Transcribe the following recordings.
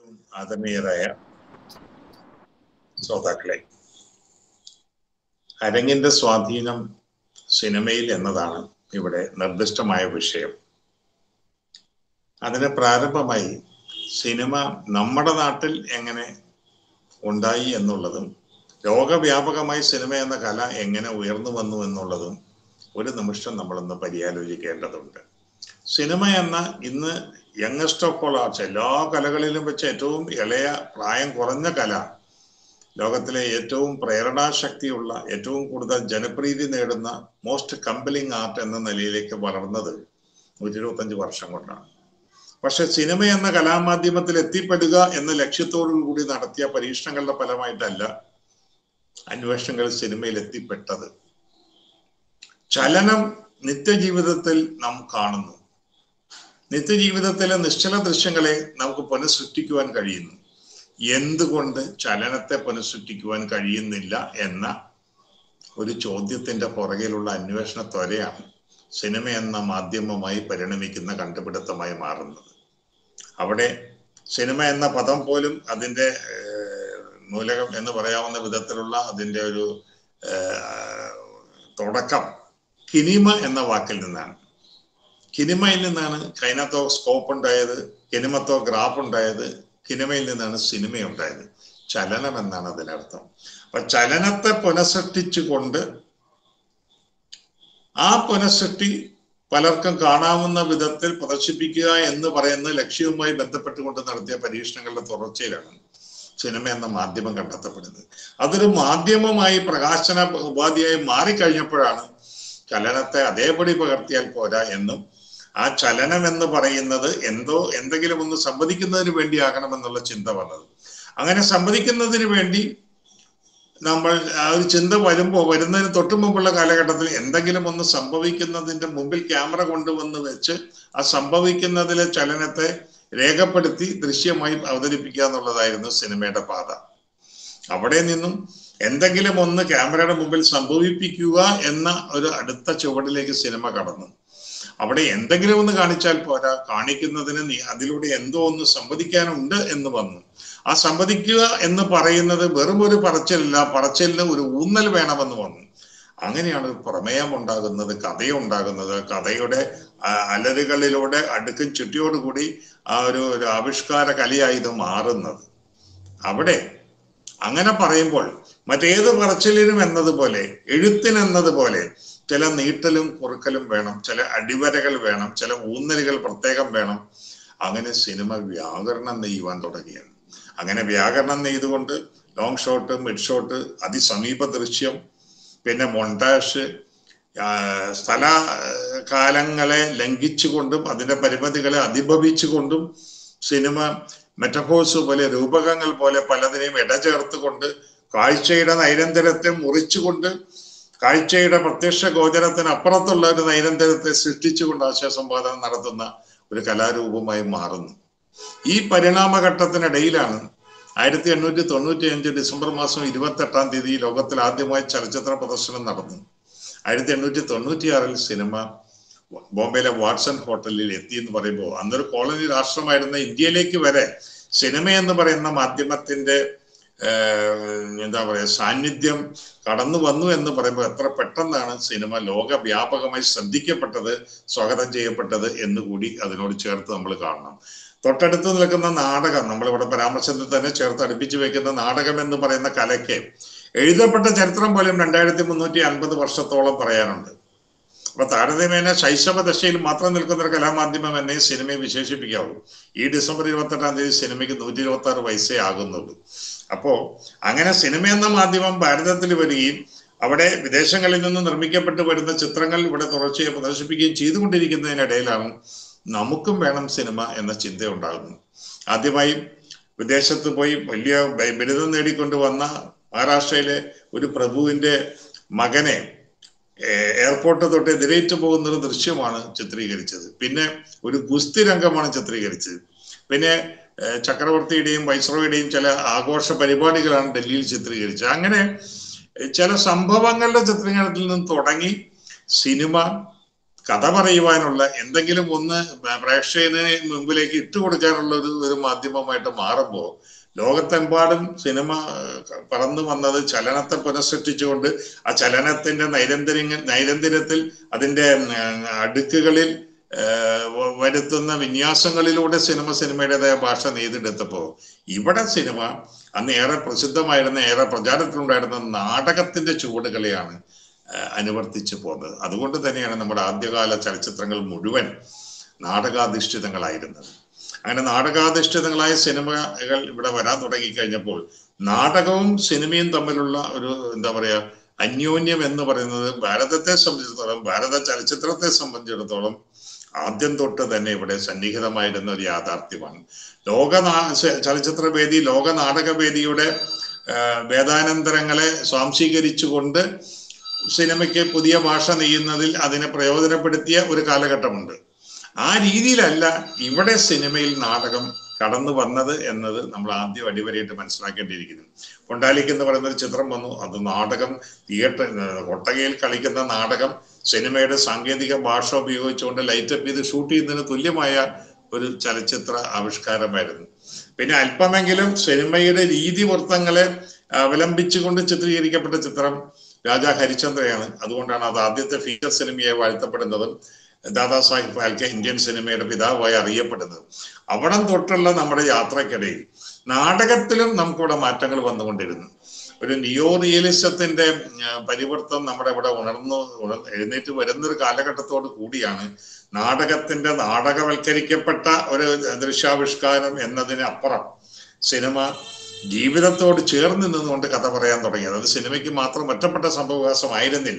ഏറ്റവും ആദരണീയരായ ശ്രോതാക്കളെ അരങ്ങിന്റെ സ്വാധീനം സിനിമയിൽ എന്നതാണ് ഇവിടെ നിർദ്ദിഷ്ടമായ വിഷയം അതിന് പ്രാരംഭമായി സിനിമ നമ്മുടെ നാട്ടിൽ എങ്ങനെ ഉണ്ടായി എന്നുള്ളതും ലോകവ്യാപകമായി സിനിമ എന്ന കല എങ്ങനെ ഉയർന്നു വന്നു എന്നുള്ളതും ഒരു നിമിഷം നമ്മളൊന്ന് പര്യാലോചിക്കേണ്ടതുണ്ട് സിനിമ എന്ന ഇന്ന് യങ്ങസ്റ്റ് ഓഫ് ഓൾ ആർട്സ് എല്ലാ കലകളിലും വെച്ച് ഏറ്റവും ഇളയ പ്രായം കുറഞ്ഞ കല ലോകത്തിലെ ഏറ്റവും പ്രേരണാശക്തിയുള്ള ഏറ്റവും കൂടുതൽ ജനപ്രീതി നേടുന്ന മോസ്റ്റ് കമ്പലിംഗ് ആർട്ട് എന്ന നിലയിലേക്ക് വളർന്നത് നൂറ്റി ഇരുപത്തഞ്ച് വർഷം കൊണ്ടാണ് പക്ഷെ സിനിമ എന്ന കലാമാധ്യമത്തിൽ എത്തിപ്പെടുക എന്ന ലക്ഷ്യത്തോടു കൂടി നടത്തിയ പരീക്ഷണങ്ങളുടെ ഫലമായിട്ടല്ല അന്വേഷണങ്ങൾ സിനിമയിൽ എത്തിപ്പെട്ടത് ചലനം നിത്യജീവിതത്തിൽ നാം കാണുന്നു നിത്യജീവിതത്തിലെ നിശ്ചല ദൃശ്യങ്ങളെ നമുക്ക് പുനഃസൃഷ്ടിക്കുവാൻ കഴിയുന്നു എന്തുകൊണ്ട് ചലനത്തെ പുനഃസൃഷ്ടിക്കുവാൻ കഴിയുന്നില്ല എന്ന ഒരു ചോദ്യത്തിന്റെ പുറകിലുള്ള അന്വേഷണ ത്വരയാണ് സിനിമ എന്ന മാധ്യമമായി പരിണമിക്കുന്ന കണ്ടുപിടുത്തമായി മാറുന്നത് അവിടെ സിനിമ എന്ന പദം പോലും അതിൻ്റെ മൂലകം എന്ന് പറയാവുന്ന വിധത്തിലുള്ള അതിൻ്റെ ഒരു തുടക്കം കിനിമ എന്ന വാക്കിൽ നിന്നാണ് കിനിമയിൽ നിന്നാണ് ചൈനത്തോ സ്കോപ്പ് ഉണ്ടായത് കിനിമത്തോ ഗ്രാഫ് ഉണ്ടായത് കിനിമയിൽ നിന്നാണ് സിനിമ ഉണ്ടായത് ചലനം എന്നാണ് അതിനർത്ഥം അപ്പൊ ചലനത്തെ പുനഃസൃഷ്ടിച്ചുകൊണ്ട് ആ പുനഃസൃഷ്ടി പലർക്കും കാണാവുന്ന വിധത്തിൽ പ്രദർശിപ്പിക്കുക എന്ന് പറയുന്ന ലക്ഷ്യവുമായി ബന്ധപ്പെട്ടുകൊണ്ട് നടത്തിയ പരീക്ഷണങ്ങളുടെ തുടർച്ചയിലാണ് സിനിമ എന്ന മാധ്യമം കണ്ടെത്തപ്പെടുന്നത് അതൊരു മാധ്യമമായി പ്രകാശന ഉപാധിയായി മാറിക്കഴിഞ്ഞപ്പോഴാണ് ചലനത്തെ അതേപടി പകർത്തിയാൽ പോരാ എന്നും ആ ചലനം എന്ന് പറയുന്നത് എന്തോ എന്തെങ്കിലും ഒന്ന് സംവദിക്കുന്നതിന് വേണ്ടിയാകണമെന്നുള്ള ചിന്ത വന്നത് അങ്ങനെ സംവദിക്കുന്നതിന് വേണ്ടി നമ്മൾ ആ ഒരു ചിന്ത വരുമ്പോൾ വരുന്നതിന് തൊട്ടു മുമ്പുള്ള കാലഘട്ടത്തിൽ എന്തെങ്കിലും ഒന്ന് സംഭവിക്കുന്നതിന്റെ മുമ്പിൽ ക്യാമറ കൊണ്ടുവന്ന് വെച്ച് ആ സംഭവിക്കുന്നതിലെ ചലനത്തെ രേഖപ്പെടുത്തി ദൃശ്യമായി അവതരിപ്പിക്കുക എന്നുള്ളതായിരുന്നു സിനിമയുടെ പാത അവിടെ നിന്നും എന്തെങ്കിലും ഒന്ന് ക്യാമറയുടെ മുമ്പിൽ സംഭവിപ്പിക്കുക എന്ന ഒരു അടുത്ത ചുവടിലേക്ക് സിനിമ കടന്നു അവിടെ എന്തെങ്കിലും ഒന്ന് കാണിച്ചാൽ പോരാ കാണിക്കുന്നതിന് നീ അതിലൂടെ എന്തോ ഒന്ന് സംവദിക്കാനുണ്ട് എന്ന് വന്നു ആ സംവദിക്കുക എന്ന് പറയുന്നത് വെറും ഒരു പറച്ചിലല്ല പറച്ചിലിന് ഒരു ഊന്നൽ വേണമെന്ന് വന്നു അങ്ങനെയാണ് പ്രമേയം ഉണ്ടാകുന്നത് കഥയുണ്ടാകുന്നത് കഥയുടെ അലരുകളിലൂടെ അടുക്കും ചുറ്റിയോടുകൂടി ആ ഒരു ഒരു ആവിഷ്കാര കലയായി ഇത് മാറുന്നത് അവിടെ അങ്ങനെ പറയുമ്പോൾ മറ്റേത് പറച്ചിലിനും എന്നതുപോലെ എഴുത്തിനെന്നതുപോലെ ചില നീട്ടലും കുറുക്കലും വേണം ചില അടിവരകൾ വേണം ചില ഊന്നലുകൾ പ്രത്യേകം വേണം അങ്ങനെ സിനിമ വ്യാകരണം നെയ്യുവാൻ തുടങ്ങിയത് അങ്ങനെ വ്യാകരണം നെയ്തുകൊണ്ട് ലോങ് ഷോട്ട് മിഡ് ഷോട്ട് അതിസമീപ ദൃശ്യം പിന്നെ മൊണ്ടാഷ് സ്ഥല കാലങ്ങളെ ലംഘിച്ചുകൊണ്ടും അതിന്റെ പരിമിതികളെ അതിഭവിച്ചുകൊണ്ടും സിനിമ മെറ്റഫോഴ്സ് പോലെ രൂപകങ്ങൾ പോലെ പലതിനെയും ഇടചേർത്തുകൊണ്ട് കാഴ്ചയുടെ നൈരന്തരത്തെ മുറിച്ചുകൊണ്ട് കാഴ്ചയുടെ പ്രത്യക്ഷ ഗോചരത്തിന് അപ്പുറത്തുള്ള ഒരു നൈരന്തരത്തെ സൃഷ്ടിച്ചുകൊണ്ട് ആശയസമ്പാദനം നടത്തുന്ന ഒരു കലാരൂപമായി മാറുന്നു ഈ പരിണാമഘട്ടത്തിനിടയിലാണ് ആയിരത്തി എണ്ണൂറ്റി തൊണ്ണൂറ്റി അഞ്ച് ഡിസംബർ മാസം ഇരുപത്തി എട്ടാം തീയതി ലോകത്തിൽ ആദ്യമായി ചലച്ചിത്ര പ്രദർശനം നടന്നു ആയിരത്തി എണ്ണൂറ്റി തൊണ്ണൂറ്റിയാറിൽ സിനിമ ബോംബെയിലെ വാട്സൺ ഹോട്ടലിൽ എത്തി എന്ന് പറയുമ്പോൾ അന്നൊരു കോളനി രാഷ്ട്രമായിരുന്ന ഇന്ത്യയിലേക്ക് വരെ സിനിമ എന്ന് പറയുന്ന മാധ്യമത്തിന്റെ എന്താ പറയുക സാന്നിധ്യം കടന്നു വന്നു എന്ന് പറയുമ്പോൾ എത്ര പെട്ടെന്നാണ് സിനിമ ലോകവ്യാപകമായി ശ്രദ്ധിക്കപ്പെട്ടത് സ്വാഗതം ചെയ്യപ്പെട്ടത് എന്ന് കൂടി അതിനോട് ചേർത്ത് നമ്മൾ കാണണം തൊട്ടടുത്ത് നിൽക്കുന്ന നാടകം നമ്മളിവിടെ പരാമർശത്തിൽ തന്നെ ചേർത്ത് അടുപ്പിച്ചു വെക്കുന്ന നാടകം എന്ന് പറയുന്ന കലയ്ക്ക് എഴുതപ്പെട്ട ചരിത്രം പോലും രണ്ടായിരത്തി മുന്നൂറ്റി അൻപത് വർഷത്തോളം പറയാനുണ്ട് അപ്പൊ താരതമ്യേന ശൈശവ ദശയിൽ മാത്രം നിൽക്കുന്ന ഒരു കലാമാധ്യമം എന്നെ സിനിമയെ വിശേഷിപ്പിക്കാവൂ ഈ ഡിസംബർ ഇരുപത്തെട്ടാം തീയതി സിനിമയ്ക്ക് നൂറ്റി ഇരുപത്തി ആറ് വയസ്സേ ആകുന്നുള്ളൂ അപ്പോ അങ്ങനെ സിനിമ എന്ന മാധ്യമം ഭാരതത്തിൽ വരികയും അവിടെ വിദേശങ്ങളിൽ നിന്ന് നിർമ്മിക്കപ്പെട്ടു വരുന്ന ചിത്രങ്ങൾ ഇവിടെ തുടർച്ചയായി പ്രദർശിപ്പിക്കുകയും ചെയ്തുകൊണ്ടിരിക്കുന്നതിനിടയിലാണ് നമുക്കും വേണം സിനിമ എന്ന ചിന്ത ഉണ്ടാകുന്നു ആദ്യമായി വിദേശത്ത് പോയി വലിയ ബിരുദം നേടിക്കൊണ്ട് വന്ന മഹാരാഷ്ട്രയിലെ ഒരു പ്രഭുവിന്റെ മകനെ എയർപോർട്ട് തൊട്ട് എതിരേറ്റു പോകുന്ന ഒരു ദൃശ്യമാണ് ചിത്രീകരിച്ചത് പിന്നെ ഒരു ഗുസ്തി രംഗമാണ് ചിത്രീകരിച്ചത് പിന്നെ ചക്രവർത്തിയുടെയും വൈസ്രോയുടെയും ചില ആഘോഷ പരിപാടികളാണ് ഡൽഹിയിൽ ചിത്രീകരിച്ചത് അങ്ങനെ ചില സംഭവങ്ങളുടെ ചിത്രീകരണത്തിൽ നിന്ന് തുടങ്ങി സിനിമ കഥ പറയുവാനുള്ള എന്തെങ്കിലും ഒന്ന് പ്രേക്ഷകന് മുമ്പിലേക്ക് ഇട്ടുകൊടുക്കാനുള്ള ഒരു ഒരു മാധ്യമമായിട്ട് മാറുമ്പോൾ ലോകത്തെമ്പാടും സിനിമ പറന്നു വന്നത് ചലനത്തെ പുനഃസൃഷ്ടിച്ചുകൊണ്ട് ആ ചലനത്തിന്റെ നൈരന്തര്യ നൈരന്തര്യത്തിൽ അതിന്റെ അടുക്കുകളിൽ വരുത്തുന്ന വിന്യാസങ്ങളിലൂടെ സിനിമ സിനിമയുടേതായ ഭാഷ നെയ്തെടുത്തപ്പോ ഇവിടെ സിനിമ അന്ന് ഏറെ പ്രസിദ്ധമായിരുന്ന ഏറെ പ്രചാരത്തിലുണ്ടായിരുന്ന നാടകത്തിന്റെ ചുവടുകളെയാണ് അനുവർത്തിച്ചു പോകുന്നത് അതുകൊണ്ട് തന്നെയാണ് നമ്മുടെ ആദ്യകാല ചലച്ചിത്രങ്ങൾ മുഴുവൻ നാടകാധിഷ്ഠിതങ്ങളായിരുന്നത് അങ്ങനെ നാടകാധിഷ്ഠിതങ്ങളായ സിനിമകൾ ഇവിടെ വരാൻ തുടങ്ങിക്കഴിഞ്ഞപ്പോൾ നാടകവും സിനിമയും തമ്മിലുള്ള ഒരു എന്താ പറയാ അന്യോന്യം എന്ന് പറയുന്നത് ഭാരതത്തെ സംബന്ധിച്ചിടത്തോളം ഭാരത ചലച്ചിത്രത്തെ സംബന്ധിച്ചിടത്തോളം ആദ്യം തൊട്ട് തന്നെ ഇവിടെ സന്നിഹിതമായിരുന്ന ഒരു യാഥാർത്ഥ്യമാണ് ലോക ചലച്ചിത്ര വേദി ലോക നാടകവേദിയുടെ വേദാനന്തരങ്ങളെ സ്വാംശീകരിച്ചുകൊണ്ട് സിനിമയ്ക്ക് പുതിയ ഭാഷ നെയ്യുന്നതിൽ അതിനെ പ്രയോജനപ്പെടുത്തിയ ഒരു കാലഘട്ടമുണ്ട് ആ രീതിയിലല്ല ഇവിടെ സിനിമയിൽ നാടകം കടന്നു വന്നത് എന്നത് നമ്മൾ ആദ്യം അടിവരയിട്ട് മനസ്സിലാക്കേണ്ടിയിരിക്കുന്നു കൊണ്ടാലിക്ക് എന്ന് പറയുന്ന ഒരു ചിത്രം വന്നു അത് നാടകം തിയേറ്റർ കൊട്ടകയിൽ കളിക്കുന്ന നാടകം സിനിമയുടെ സാങ്കേതിക ഭാഷ ഉപയോഗിച്ചുകൊണ്ട് ലൈറ്റപ്പ് ചെയ്ത് ഷൂട്ട് ചെയ്യുന്നതിന് തുല്യമായ ഒരു ചലച്ചിത്ര ആവിഷ്കാരമായിരുന്നു പിന്നെ അല്പമെങ്കിലും സിനിമയുടെ രീതി വൃത്തങ്ങളെ അവലംബിച്ചുകൊണ്ട് ചിത്രീകരിക്കപ്പെട്ട ചിത്രം രാജാ ഹരിചന്ദ്രയാണ് അതുകൊണ്ടാണ് അത് ആദ്യത്തെ ഫീച്ചർ സിനിമയായി വാഴ്ത്തപ്പെടുന്നതും ദാദാ സാഹിബ് ഫാൽക്കെ ഇന്ത്യൻ സിനിമയുടെ പിതാവായി അറിയപ്പെടുന്നത് അവിടം തൊട്ടുള്ള നമ്മുടെ യാത്രക്കിടയിൽ നാടകത്തിലും നമുക്കിവിടെ മാറ്റങ്ങൾ വന്നുകൊണ്ടിരുന്നു ഒരു നിയോ റിയലിസത്തിന്റെ പരിവർത്തനം നമ്മുടെ ഇവിടെ ഉണർന്നു എഴുന്നേറ്റ് വരുന്നൊരു കാലഘട്ടത്തോട് കൂടിയാണ് നാടകത്തിന്റെ നാടകവൽക്കരിക്കപ്പെട്ട ഒരു ദൃശ്യാവിഷ്കാരം എന്നതിനപ്പുറം സിനിമ ജീവിതത്തോട് ചേർന്ന് നിന്നുകൊണ്ട് കഥ പറയാൻ തുടങ്ങിയത് അത് സിനിമയ്ക്ക് മാത്രം ഒറ്റപ്പെട്ട സംഭവവാസമായിരുന്നില്ല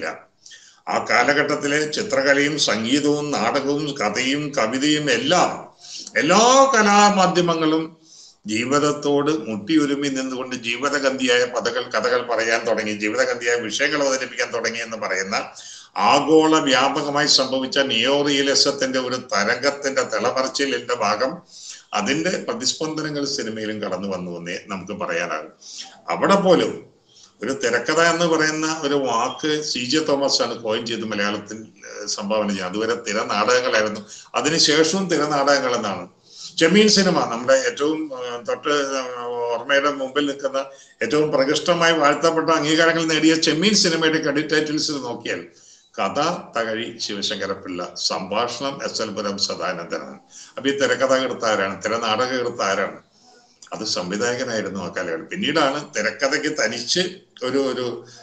ആ കാലഘട്ടത്തിലെ ചിത്രകലയും സംഗീതവും നാടകവും കഥയും കവിതയും എല്ലാം എല്ലാ കലാമാധ്യമങ്ങളും ജീവിതത്തോട് മുട്ടിയൊരുമി നിന്നുകൊണ്ട് ജീവിതഗന്ധിയായ പദകൾ കഥകൾ പറയാൻ തുടങ്ങി ജീവിതഗന്ധിയായ വിഷയങ്ങൾ അവതരിപ്പിക്കാൻ തുടങ്ങി എന്ന് പറയുന്ന ആഗോള വ്യാപകമായി സംഭവിച്ച നിയോ റിയലിസത്തിന്റെ ഒരു തരംഗത്തിന്റെ തിളമറിച്ചിലിന്റെ ഭാഗം അതിന്റെ പ്രതിസ്പന്ദനങ്ങൾ സിനിമയിലും കടന്നു വന്നു എന്നേ നമുക്ക് പറയാനാകും അവിടെ പോലും ഒരു തിരക്കഥ എന്ന് പറയുന്ന ഒരു വാക്ക് സി ജെ തോമസ് ആണ് കോയിൻ ചെയ്ത് മലയാളത്തിൽ സംഭാവന ചെയ്യുന്നത് അതുവരെ തിര നാടകങ്ങളായിരുന്നു അതിനുശേഷവും തിര നാടകങ്ങൾ എന്നാണ് ചെമ്മീൻ സിനിമ നമ്മുടെ ഏറ്റവും തൊട്ട് ഓർമ്മയുടെ മുമ്പിൽ നിൽക്കുന്ന ഏറ്റവും പ്രകൃഷ്ടമായി വാഴ്ത്തപ്പെട്ട അംഗീകാരങ്ങൾ നേടിയ ചെമ്മീൻ സിനിമയുടെ ക്രെഡിറ്റ് ടൈറ്റിൽസിൽ നോക്കിയാൽ കഥ തകഴി ശിവശങ്കരപ്പിള്ള സംഭാഷണം എസ് എൽ പുരം സദാനന്ദനാണ് അപ്പൊ ഈ തിരക്കഥാകൃത്ത് ആരാണ് തിരനാടകകൃത്ത് ആരാണ് അത് സംവിധായകനായിരുന്നു ആ കാലഘട്ടം പിന്നീടാണ് തിരക്കഥയ്ക്ക് തനിച്ച് ഒരു ഒരു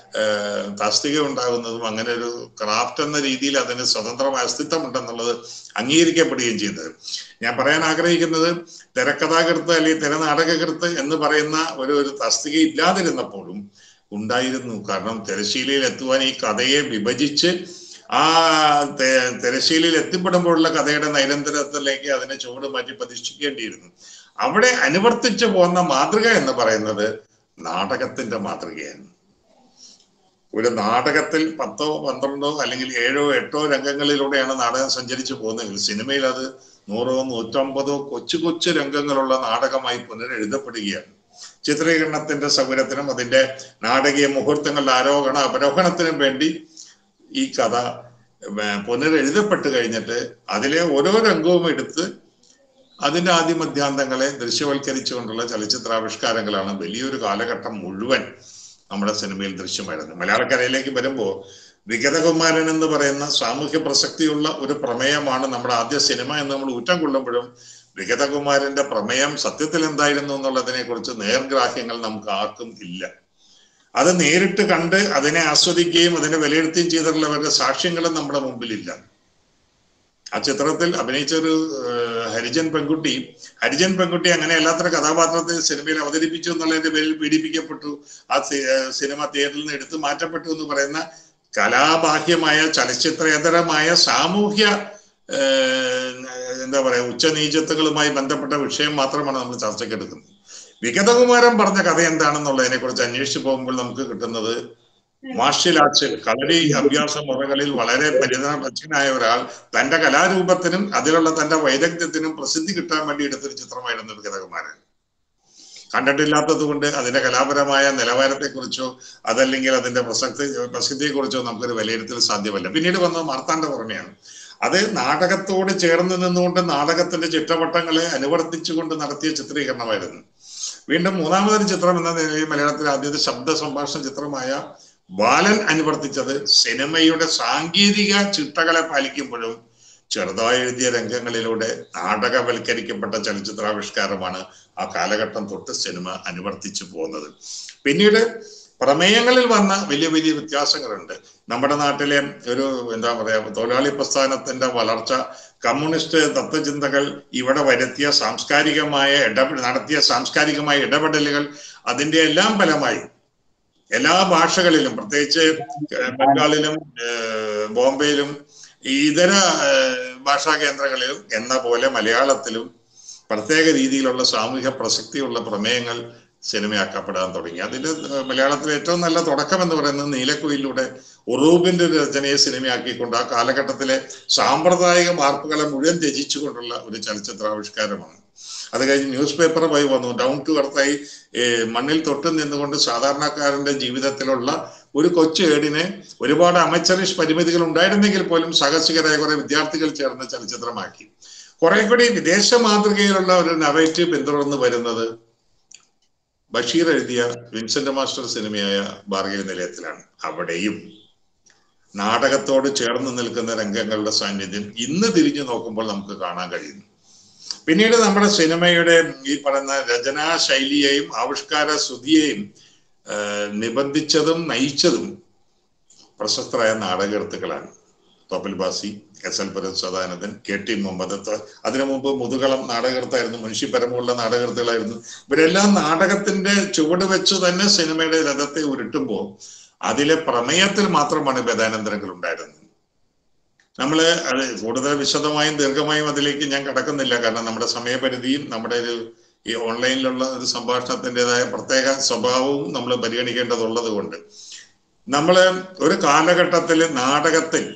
തസ്തിക ഉണ്ടാകുന്നതും അങ്ങനെ ഒരു ക്രാഫ്റ്റ് എന്ന രീതിയിൽ അതിന് സ്വതന്ത്രമായ അസ്തിത്വം ഉണ്ടെന്നുള്ളത് അംഗീകരിക്കപ്പെടുകയും ചെയ്തത് ഞാൻ പറയാൻ ആഗ്രഹിക്കുന്നത് തിരക്കഥാകൃത്ത് അല്ലെങ്കിൽ തിരനാടകകൃത്ത് എന്ന് പറയുന്ന ഒരു ഒരു തസ്തിക ഇല്ലാതിരുന്നപ്പോഴും ഉണ്ടായിരുന്നു കാരണം തിരശീലയിൽ എത്തുവാൻ ഈ കഥയെ വിഭജിച്ച് ആ തിരശീലയിൽ എത്തിപ്പെടുമ്പോഴുള്ള കഥയുടെ നൈരന്തരത്തിലേക്ക് അതിനെ ചുവട് മാറ്റി പ്രതിഷ്ഠിക്കേണ്ടിയിരുന്നു അവിടെ അനുവർത്തിച്ചു പോകുന്ന മാതൃക എന്ന് പറയുന്നത് നാടകത്തിന്റെ മാതൃകയാണ് ഒരു നാടകത്തിൽ പത്തോ പന്ത്രണ്ടോ അല്ലെങ്കിൽ ഏഴോ എട്ടോ രംഗങ്ങളിലൂടെയാണ് നാടകം സഞ്ചരിച്ചു പോകുന്നതെങ്കിൽ സിനിമയിൽ അത് നൂറോ നൂറ്റമ്പതോ കൊച്ചു കൊച്ചു രംഗങ്ങളുള്ള നാടകമായി പുനരെഴുതപ്പെടുകയാണ് ചിത്രീകരണത്തിന്റെ സൗകര്യത്തിനും അതിന്റെ നാടകീയ മുഹൂർത്തങ്ങളുടെ ആരോഹണ അവരോഹണത്തിനും വേണ്ടി ഈ കഥ പുനരെഴുതപ്പെട്ട് കഴിഞ്ഞിട്ട് അതിലെ ഓരോ രംഗവും എടുത്ത് അതിന്റെ ആദ്യമധ്യാന്തങ്ങളെ ദൃശ്യവൽക്കരിച്ചുകൊണ്ടുള്ള ചലച്ചിത്രാവിഷ്കാരങ്ങളാണ് വലിയൊരു കാലഘട്ടം മുഴുവൻ നമ്മുടെ സിനിമയിൽ ദൃശ്യമായിരുന്നത് മലയാളക്കരയിലേക്ക് വരുമ്പോൾ വിഗതകുമാരൻ എന്ന് പറയുന്ന സാമൂഹ്യ പ്രസക്തിയുള്ള ഒരു പ്രമേയമാണ് നമ്മുടെ ആദ്യ സിനിമ എന്ന് നമ്മൾ ഊറ്റം കൊള്ളുമ്പോഴും വിഗതകുമാരന്റെ പ്രമേയം സത്യത്തിൽ എന്തായിരുന്നു എന്നുള്ളതിനെ കുറിച്ച് നേർഗ്രാഹ്യങ്ങൾ നമുക്ക് ആർക്കും ഇല്ല അത് നേരിട്ട് കണ്ട് അതിനെ ആസ്വദിക്കുകയും അതിനെ വിലയിരുത്തുകയും ചെയ്തിട്ടുള്ളവരുടെ സാക്ഷ്യങ്ങളും നമ്മുടെ മുമ്പിലില്ല ആ ചിത്രത്തിൽ അഭിനയിച്ച ഒരു ഹരിജൻ പെൺകുട്ടി ഹരിജൻ പെൺകുട്ടി അങ്ങനെ അല്ലാത്തൊരു കഥാപാത്രത്തെ സിനിമയിൽ അവതരിപ്പിച്ചു എന്നുള്ളതിന്റെ പേരിൽ പീഡിപ്പിക്കപ്പെട്ടു ആ സിനിമ തിയേറ്ററിൽ നിന്ന് എടുത്തു മാറ്റപ്പെട്ടു എന്ന് പറയുന്ന കലാബാഹ്യമായ ചലച്ചിത്രേതരമായ സാമൂഹ്യ എന്താ പറയാ ഉച്ചനീചത്വങ്ങളുമായി ബന്ധപ്പെട്ട വിഷയം മാത്രമാണ് നമ്മൾ ചർച്ചയ്ക്ക് എടുക്കുന്നത് വിഗതകുമാരൻ പറഞ്ഞ കഥ എന്താണെന്നുള്ളതിനെ കുറിച്ച് അന്വേഷിച്ചു പോകുമ്പോൾ നമുക്ക് കിട്ടുന്നത് മാർഷ്യൽ ആർട്സ് കളരി അഭ്യാസ മുറകളിൽ വളരെ പരിണതനായ ഒരാൾ തന്റെ കലാരൂപത്തിനും അതിലുള്ള തന്റെ വൈദഗ്ധ്യത്തിനും പ്രസിദ്ധി കിട്ടാൻ വേണ്ടി എടുത്തൊരു ചിത്രമായിരുന്നു വിഗതകുമാരൻ കണ്ടിട്ടില്ലാത്തത് കൊണ്ട് അതിന്റെ കലാപരമായ നിലവാരത്തെക്കുറിച്ചോ അതല്ലെങ്കിൽ അതിന്റെ പ്രസക്തി പ്രസിദ്ധിയെക്കുറിച്ചോ നമുക്കൊരു വിലയിരുത്തൽ സാധ്യമല്ല പിന്നീട് വന്നത് മാർത്താണ്ഡ പുറമെയാണ് അത് നാടകത്തോട് ചേർന്ന് നിന്നുകൊണ്ട് നാടകത്തിന്റെ ചിട്ടവട്ടങ്ങളെ അനുവർത്തിച്ചുകൊണ്ട് നടത്തിയ ചിത്രീകരണമായിരുന്നു വീണ്ടും മൂന്നാമതൊരു ചിത്രം എന്ന നിലയിൽ മലയാളത്തിലെ ആദ്യത്തെ ശബ്ദ സംഭാഷണ ചിത്രമായ ബാലൻ അനുവർത്തിച്ചത് സിനിമയുടെ സാങ്കേതിക ചിട്ടകളെ പാലിക്കുമ്പോഴും ചെറുതായി എഴുതിയ രംഗങ്ങളിലൂടെ നാടകവൽക്കരിക്കപ്പെട്ട ചലച്ചിത്രാവിഷ്കാരമാണ് ആ കാലഘട്ടം തൊട്ട് സിനിമ അനുവർത്തിച്ചു പോകുന്നത് പിന്നീട് പ്രമേയങ്ങളിൽ വന്ന വലിയ വലിയ വ്യത്യാസങ്ങളുണ്ട് നമ്മുടെ നാട്ടിലെ ഒരു എന്താ പറയാ തൊഴിലാളി പ്രസ്ഥാനത്തിന്റെ വളർച്ച കമ്മ്യൂണിസ്റ്റ് തത്വചിന്തകൾ ഇവിടെ വരുത്തിയ സാംസ്കാരികമായ ഇടപെ നടത്തിയ സാംസ്കാരികമായ ഇടപെടലുകൾ അതിന്റെ എല്ലാം ഫലമായി എല്ലാ ഭാഷകളിലും പ്രത്യേകിച്ച് ബംഗാളിലും ബോംബെയിലും ഇതര ഭാഷാ കേന്ദ്രങ്ങളിലും എന്ന പോലെ മലയാളത്തിലും പ്രത്യേക രീതിയിലുള്ള സാമൂഹ്യ പ്രസക്തിയുള്ള പ്രമേയങ്ങൾ സിനിമയാക്കപ്പെടാൻ തുടങ്ങി അതിൽ മലയാളത്തിലെ ഏറ്റവും നല്ല തുടക്കം എന്ന് പറയുന്നത് നീലക്കുയിലൂടെ ഉറൂബിന്റെ ഒരു രചനയെ സിനിമയാക്കിക്കൊണ്ട് ആ കാലഘട്ടത്തിലെ സാമ്പ്രദായിക മാർപ്പുകളെ മുഴുവൻ ത്യജിച്ചുകൊണ്ടുള്ള ഒരു ചലച്ചിത്രാവിഷ്കാരമാണ് അത് കഴിഞ്ഞ് ന്യൂസ് പേപ്പറുമായി വന്നു ഡൗൺ ടു എർത്തായി മണ്ണിൽ തൊട്ട് നിന്നുകൊണ്ട് സാധാരണക്കാരന്റെ ജീവിതത്തിലുള്ള ഒരു കൊച്ചു ഏടിനെ ഒരുപാട് അമച്ചറിഷ് പരിമിതികൾ ഉണ്ടായിരുന്നെങ്കിൽ പോലും സാഹസികരായ കുറെ വിദ്യാർത്ഥികൾ ചേർന്ന് ചലച്ചിത്രമാക്കി കുറെ കൂടി വിദേശ മാതൃകയിലുള്ള ഒരു നറേറ്റീവ് പിന്തുടർന്ന് വരുന്നത് ബഷീർ എഴുതിയ വിൻസെന്റ് മാസ്റ്റർ സിനിമയായ ബാർഗൽ നിലയത്തിലാണ് അവിടെയും നാടകത്തോട് ചേർന്ന് നിൽക്കുന്ന രംഗങ്ങളുടെ സാന്നിധ്യം ഇന്ന് തിരിഞ്ഞു നോക്കുമ്പോൾ നമുക്ക് കാണാൻ കഴിയുന്നു പിന്നീട് നമ്മുടെ സിനിമയുടെ ഈ പറയുന്ന രചനാ ശൈലിയെയും ആവിഷ്കാര ശ്രുതിയെയും നിബന്ധിച്ചതും നയിച്ചതും പ്രശസ്തരായ നാടകകൃത്തുക്കളാണ് Thoppil Bhasi S L Puram Sadanandan K T Muhammad അതിനു മുമ്പ് മുതുകളം നാടകകൃത്തായിരുന്നു മുൻഷി പരമുള്ള നാടകകൃത്തുകളായിരുന്നു ഇവരെല്ലാം നാടകത്തിന്റെ ചുവട് വെച്ച് തന്നെ സിനിമയുടെ രഥത്തെ ഉരുട്ടുമ്പോൾ അതിലെ പ്രമേയത്തിൽ മാത്രമാണ് ഭേദാനന്തരങ്ങൾ ഉണ്ടായിരുന്നത് നമ്മൾ അത് കൂടുതൽ വിശദമായും ദീർഘമായും അതിലേക്ക് ഞാൻ കടക്കുന്നില്ല കാരണം നമ്മുടെ സമയപരിധിയും നമ്മുടെ ഒരു ഈ ഓൺലൈനിലുള്ള ഒരു സംഭാഷണത്തിൻ്റെതായ പ്രത്യേക സ്വഭാവവും നമ്മൾ പരിഗണിക്കേണ്ടതുള്ളത് കൊണ്ട് നമ്മൾ ഒരു കാലഘട്ടത്തിൽ നാടകത്തിൽ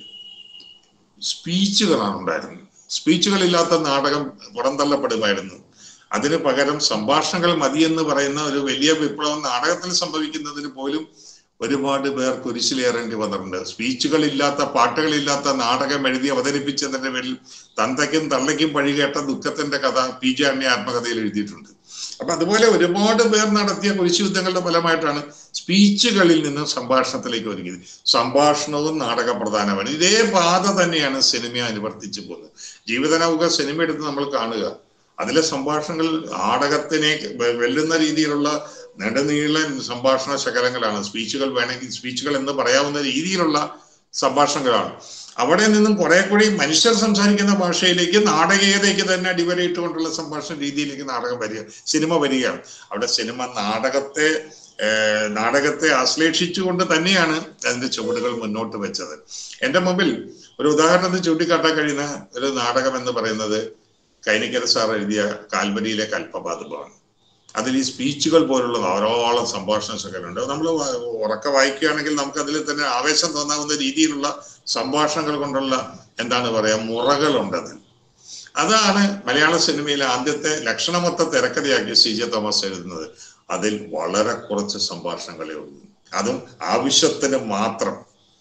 സ്പീച്ചുകളാണ് ഉണ്ടായിരുന്നത് സ്പീച്ചുകളില്ലാത്ത നാടകം പുറന്തള്ളപ്പെടുമായിരുന്നു അതിന് പകരം സംഭാഷണങ്ങൾ മതിയെന്ന് പറയുന്ന ഒരു വലിയ വിപ്ലവം നാടകത്തിൽ സംഭവിക്കുന്നതിന് പോലും ഒരുപാട് പേർ കുരിശിലേറേണ്ടി വന്നിട്ടുണ്ട് സ്പീച്ചുകളില്ലാത്ത പാട്ടുകളില്ലാത്ത നാടകം എഴുതി അവതരിപ്പിച്ചതിന്റെ പേരിൽ തന്തയ്ക്കും തള്ളയ്ക്കും വഴികേട്ട ദുഃഖത്തിന്റെ കഥ പി ജെ അണ്യ ആത്മകഥയിൽ എഴുതിയിട്ടുണ്ട് അപ്പൊ അതുപോലെ ഒരുപാട് പേർ നടത്തിയ കുരിശു യുദ്ധങ്ങളുടെ ഫലമായിട്ടാണ് സ്പീച്ചുകളിൽ നിന്ന് സംഭാഷണത്തിലേക്ക് ഒരുങ്ങിയത് സംഭാഷണവും നാടക പ്രധാനമാണ് ഇതേ പാത തന്നെയാണ് സിനിമ അനുവർത്തിച്ചു പോകുന്നത് ജീവിതനൗക സിനിമ എടുത്ത് നമ്മൾ കാണുക അതിലെ സംഭാഷണങ്ങൾ നാടകത്തിനെ വെല്ലുന്ന രീതിയിലുള്ള നെടുനീളൻ സംഭാഷണ ശകലങ്ങളാണ് സ്പീച്ചുകൾ വേണമെങ്കിൽ സ്പീച്ചുകൾ എന്ന് പറയാവുന്ന രീതിയിലുള്ള സംഭാഷണങ്ങളാണ് അവിടെ നിന്നും കുറെ കൂടി മനുഷ്യർ സംസാരിക്കുന്ന ഭാഷയിലേക്ക് നാടകീയതയ്ക്ക് തന്നെ അടിവരയിട്ടുകൊണ്ടുള്ള സംഭാഷണ രീതിയിലേക്ക് നാടകം വരിക സിനിമ വരികയാണ് അവിടെ സിനിമ നാടകത്തെ നാടകത്തെ ആശ്ലേഷിച്ചുകൊണ്ട് തന്നെയാണ് അതിന്റെ ചുവടുകൾ മുന്നോട്ട് വെച്ചത് എന്റെ മുമ്പിൽ ഒരു ഉദാഹരണത്തിന് ചൂണ്ടിക്കാട്ടാൻ കഴിയുന്ന ഒരു നാടകം എന്ന് പറയുന്നത് കൈനിക്കര സാർ എഴുതിയ കാൽവരിയിലെ കൽപ്പപാതമാണ് അതിൽ ഈ സ്പീച്ചുകൾ പോലുള്ള ധാരാളം സംഭാഷണ ശകലുണ്ട് നമ്മൾ ഉറക്ക വായിക്കുകയാണെങ്കിൽ നമുക്ക് അതിൽ തന്നെ ആവേശം തോന്നാവുന്ന രീതിയിലുള്ള സംഭാഷണങ്ങൾ കൊണ്ടുള്ള എന്താണ് പറയാ മുറകളുണ്ട് അതിൽ അതാണ് മലയാള സിനിമയിലെ ആദ്യത്തെ ലക്ഷണമൊത്ത തിരക്കഥയാക്കി സി ജെ തോമസ് എഴുതുന്നത് അതിൽ വളരെ കുറച്ച് സംഭാഷണങ്ങളേ ഉള്ളൂ അതും ആവശ്യത്തിന് മാത്രം